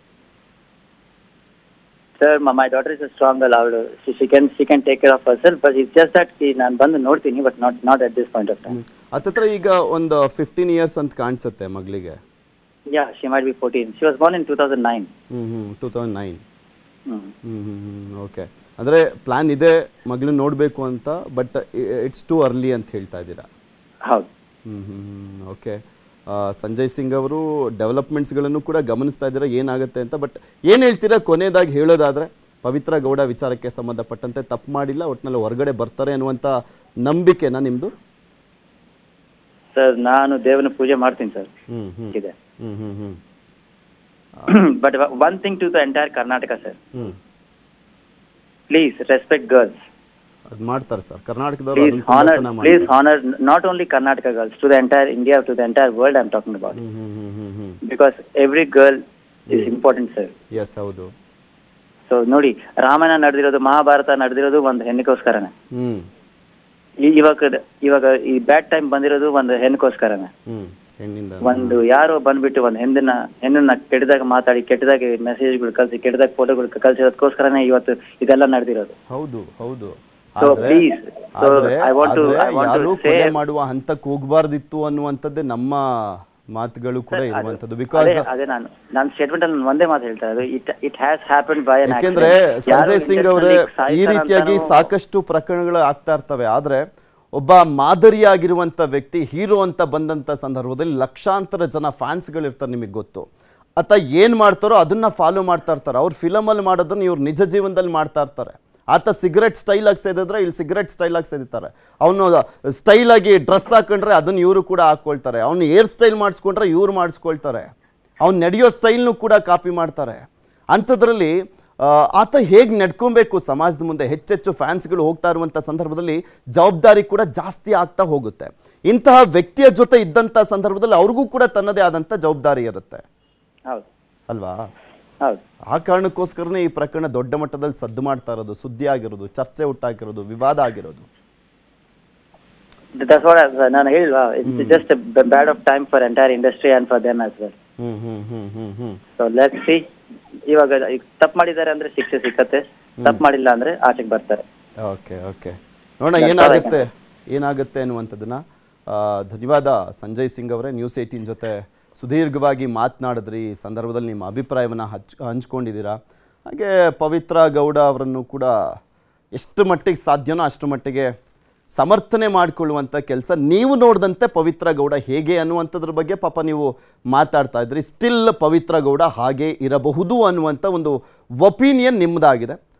sir my daughter is strong ಅಲ್ಲ ಅವಳು she can she can take care of herself but it's just that ನಾನು ಬಂದು ನೋಡ್ತೀನಿ but not not at this point of time ಹತ್ತತ್ರ ಈಗ ಒಂದು ಫಿಫ್ಟೀನ್ ಇಯರ್ಸ್ ಅಂತ ಕಾಣಿಸುತ್ತೆ ಮಗಳಿಗೆ yeah she might be fourteen she was born in two thousand nine ಹ್ಞೂ ಹ್ಞೂ ಟೂ ತೌಸಂಡ್ ನೈನ್ ಹ್ಞೂ ಹ್ಞೂ ಹ್ಞೂ ಹ್ಞೂ ಓಕೆ ಅಂದರೆ ಪ್ಲ್ಯಾನ್ ಇದೆ ಮಗಳನ್ನ ನೋಡಬೇಕು ಅಂತ ಬಟ್ ಇಟ್ಸ್ ಟು ಅರ್ಲಿ ಅಂತ ಹೇಳ್ತಾ ಇದ್ದೀರಾ ಹೌದು ಹ್ಞೂ ಹ್ಞೂ ಹ್ಞೂ ಓಕೆ ಸಂಜಯ್ ಸಿಂಗ್ ಅವರು ಡೆವಲಪ್ಮೆಂಟ್ಸ್ಗಳನ್ನು ಕೂಡ ಗಮನಿಸ್ತಾ ಇದ್ದೀರಾ ಏನಾಗುತ್ತೆ ಅಂತ ಬಟ್ ಏನು ಹೇಳ್ತೀರಾ ಕೊನೆಯದಾಗಿ ಹೇಳೋದಾದರೆ ಪವಿತ್ರ ಗೌಡ ವಿಚಾರಕ್ಕೆ ಸಂಬಂಧಪಟ್ಟಂತೆ ತಪ್ಪು ಮಾಡಿಲ್ಲ ಒಟ್ಟಿನಲ್ಲಿ ಹೊರಗಡೆ ಬರ್ತಾರೆ ಅನ್ನುವಂಥ ನಂಬಿಕೆನಾ ನಿಮ್ಮದು ಸರ್ ನಾನು ದೇವನ ಪೂಜೆ ಮಾಡ್ತೀನಿ ಸರ್ ಹ್ಞೂ ಹ್ಞೂ ಇದೆ ಹ್ಞೂ ಹ್ಞೂ ಹ್ಞೂ but one thing to the entire Karnataka sir ಹ್ಞೂ ಪ್ಲೀಸ್ ರೆಸ್ಪೆಕ್ಟ್ ಗರ್ಲ್ಸ್ ಅದು ಮಾಡ್ತಾರೆ ಸರ್ ಕರ್ನಾಟಕದವರು ಪ್ಲೀಸ್ ಅದನ್ನು ತುಂಬ ಹಾನರ್ ಚೆನ್ನಾಗಿ ಪ್ಲೀಸ್ ಮಾಡ್ತಾರೆ honour not only Karnataka girls to the entire India to the entire world I am talking about ಹ್ಞೂ ಹ್ಞೂ ಹ್ಞೂ ಹ್ಞೂ ಹ್ಞೂ because every girl is important sir yes ಹೌದು ಸೊ ನೋಡಿ ರಾಮಾಯಣ ನಡೆದಿರೋದು ಮಹಾಭಾರತ ನಡೆದಿರೋದು ಒಂದು ಹೆಣ್ಣಿಗೋಸ್ಕರನೇ ಹ್ಞೂ ಈ- ಇವಾಗ ಇವಾಗ ಈ ಬ್ಯಾಡ್ ಟೈಮ್ ಬಂದಿರೋದು ಒಂದು ಹೆಣ್ಣಿಗೋಸ್ಕರನೇ ಹ್ಞೂ ಹೆಣ್ಣಿಂದ ಒಂದು ಯಾರೋ ಬಂದ್ಬಿಟ್ಟು ಒಂದು ಹೆಣ್ಣನ್ನ ಹೆಣ್ಣನ್ನ ಕೆಟ್ಟದಾಗ ಮಾತಾಡಿ ಕೆಟ್ಟದಾಗ ಮೆಸೇಜ್ಗಳು ಕಳ್ಸಿ ಕೆಟ್ಟದಾಗ ಫೋಟೋಗಳು ಕಳ್ಸಿರೋದಕ್ಕೋಸ್ಕರನೇ ಇವತ್ತು ಇದೆಲ್ಲ ನಡೆದಿರೋದು ಹೌದು ಹೌದು So, ಆದ್ರೆ please, so ಆದ್ರೆ I want to- ಆದ್ರೆ I want to ಯಾರೂ say- ಕೊಲೆ ಮಾಡುವ ಹಂತಕ್ಕೆ ಹೋಗ್ಬಾರ್ದಿತ್ತು ಅನ್ನುವಂಥದ್ದೇ ನಮ್ಮ ಮಾತುಗಳು ಕೂಡ ಇರುವಂಥದ್ದು ಬಿಕಾಸ್ ಅದೇ ಅದೇ ನಾನು ನನ್ನ ಸ್ಟೇಟ್ಮೆಂಟ್ ಅಲ್ಲಿ ಒಂದೇ ಮಾತು ಹೇಳ್ತಾ ಇರೋದು it it has happen by ಯಾಕೆಂದ್ರೆ ಸಂಜಯ್ ಸಿಂಗ್ ಅವರೇ ಈ ರೀತಿಯಾಗಿ ಸಾಕಷ್ಟು ಪ್ರಕರಣಗಳು ಆಗ್ತಾ ಇರ್ತವೆ ಆದ್ರೆ ಒಬ್ಬ ಮಾದರಿಯಾಗಿರುವಂಥ ವ್ಯಕ್ತಿ ಹೀರೋ ಅಂತ ಬಂದಂಥ ಸಂದರ್ಭದಲ್ಲಿ ಲಕ್ಷಾಂತರ ಜನ ಫ್ಯಾನ್ಸ್ಗಳಿರ್ತಾರೆ ನಿಮಗೆ ಗೊತ್ತು ಆತ ಏನು ಮಾಡ್ತಾರೋ ಅದನ್ನ ಫಾಲೋ ಮಾಡ್ತಾ ಇರ್ತಾರೆ ಅವ್ರು ಫಿಲಮಲ್ಲಿ ಮಾಡೋದನ್ನ ಇವ್ರು ನಿಜ ಜೀವನದಲ್ಲಿ ಮಾಡ್ತಾ ಇರ್ತಾರೆ ಆತ ಸಿಗರೆಟ್ ಸ್ಟೈಲ್ ಆಗಿ ಸೇದಿದ್ರೆ ಇಲ್ಲಿ ಸಿಗರೆಟ್ ಸ್ಟೈಲ್ ಆಗಿ ಸೇದಿತಾರೆ ಅವನು ಸ್ಟೈಲ್ ಆಗಿ ಡ್ರೆಸ್ ಹಾಕೊಂಡ್ರೆ ಅದನ್ನ ಇವರು ಕೂಡ ಹಾಕ್ಕೊಳ್ತಾರೆ ಅವ್ನು ಹೇರ್ ಸ್ಟೈಲ್ ಮಾಡಿಸ್ಕೊಂಡ್ರೆ ಇವ್ರು ಮಾಡಿಸ್ಕೊಳ್ತಾರೆ ಅವ್ನು ನಡೆಯೋ ಸ್ಟೈಲ್ನು ಕೂಡ ಕಾಪಿ ಮಾಡ್ತಾರೆ ಅಂಥದ್ರಲ್ಲಿ ಆ, ಆತ ಹೇಗೆ ನಡ್ಕೊಬೇಕು ಸಮಾಜದ ಮುಂದೆ ಹೆಚ್ಚೆಚ್ಚು ಫ್ಯಾನ್ಸ್ಗಳು ಹೋಗ್ತಾ ಇರುವಂಥ ಸಂದರ್ಭದಲ್ಲಿ ಜವಾಬ್ದಾರಿ ಕೂಡ ಜಾಸ್ತಿ ಆಗ್ತಾ ಹೋಗುತ್ತೆ ಇಂತಹ ವ್ಯಕ್ತಿಯ ಜೊತೆ ಇದ್ದಂಥ ಸಂದರ್ಭದಲ್ಲಿ ಅವ್ರಿಗೂ ಕೂಡ ತನ್ನದೇ ಆದಂಥ ಜವಾಬ್ದಾರಿ ಇರುತ್ತೆ ಹೌದು ಅಲ್ವಾ ಹೌದು ಆ ಕಾರಣಕ್ಕೋಸ್ಕರನೇ ಈ ಪ್ರಕರಣ ದೊಡ್ಡ ಮಟ್ಟದಲ್ಲಿ ಸದ್ದು ಮಾಡ್ತಾ ಇರೋದು ಸುದ್ದಿ ಆಗಿರೋದು ಚರ್ಚೆ ಹುಟ್ಟಾಕಿರೋದು ವಿವಾದ ಆಗಿರೋದು ದಟ್ಸ್ ವಾಟ್ ನಾನು ಹೇಳಿಲ್ವಾ it's just bad of time for entire industry and for them as well hmm hmm hmm hmm hmm so let see ಇವಾಗ ತಪ್ಪು ಮಾಡಿದ್ದಾರೆ ಅಂದ್ರೆ ಶಿಕ್ಷೆ ಸಿಕ್ಕತ್ತೆ ತಪ್ಪು ಮಾಡಿಲ್ಲ ಅಂದ್ರೆ ಆಚೆಗೆ ಬರ್ತಾರೆ ಓಕೆ ಓಕೆ ನೋಡೋಣ ಏನಾಗುತ್ತೆ ಏನಾಗುತ್ತೆ ಅನ್ನುವಂಥದ್ದನ್ನ ಆ, ಧನ್ಯವಾದ ಸಂಜಯ್ ಸಿಂಗ್ ಅವರೇ ನ್ಯೂಸ್ ಏಯ್ಟೀನ್ ಜೊತೆ ಸುದೀರ್ಘವಾಗಿ ಮಾತನಾಡಿದ್ರಿ ಈ ಸಂದರ್ಭದಲ್ಲಿ ನಿಮ್ಮ ಅಭಿಪ್ರಾಯವನ್ನು ಹಂಚ್ ಹಂಚ್ಕೊಂಡಿದ್ದೀರಾ ಹಾಗೆ ಪವಿತ್ರ ಗೌಡ ಅವರನ್ನು ಕೂಡ ಎಷ್ಟು ಮಟ್ಟಿಗೆ ಸಾಧ್ಯನೋ ಅಷ್ಟು ಮಟ್ಟಿಗೆ ಸಮರ್ಥನೆ ಮಾಡಿಕೊಳ್ಳುವಂಥ ಕೆಲಸ ನೀವು ನೋಡಿದಂತೆ ಪವಿತ್ರ ಗೌಡ ಹೇಗೆ ಅನ್ನುವಂಥದ್ರ ಬಗ್ಗೆ ಪಾಪ ನೀವು ಮಾತಾಡ್ತಾ ಇದ್ರಿ ಸ್ಟಿಲ್ ಪವಿತ್ರ ಗೌಡ ಹಾಗೆ ಇರಬಹುದು ಅನ್ನುವಂಥ ಒಂದು ಒಪಿನಿಯನ್ ನಿಮ್ಮದಾಗಿದೆ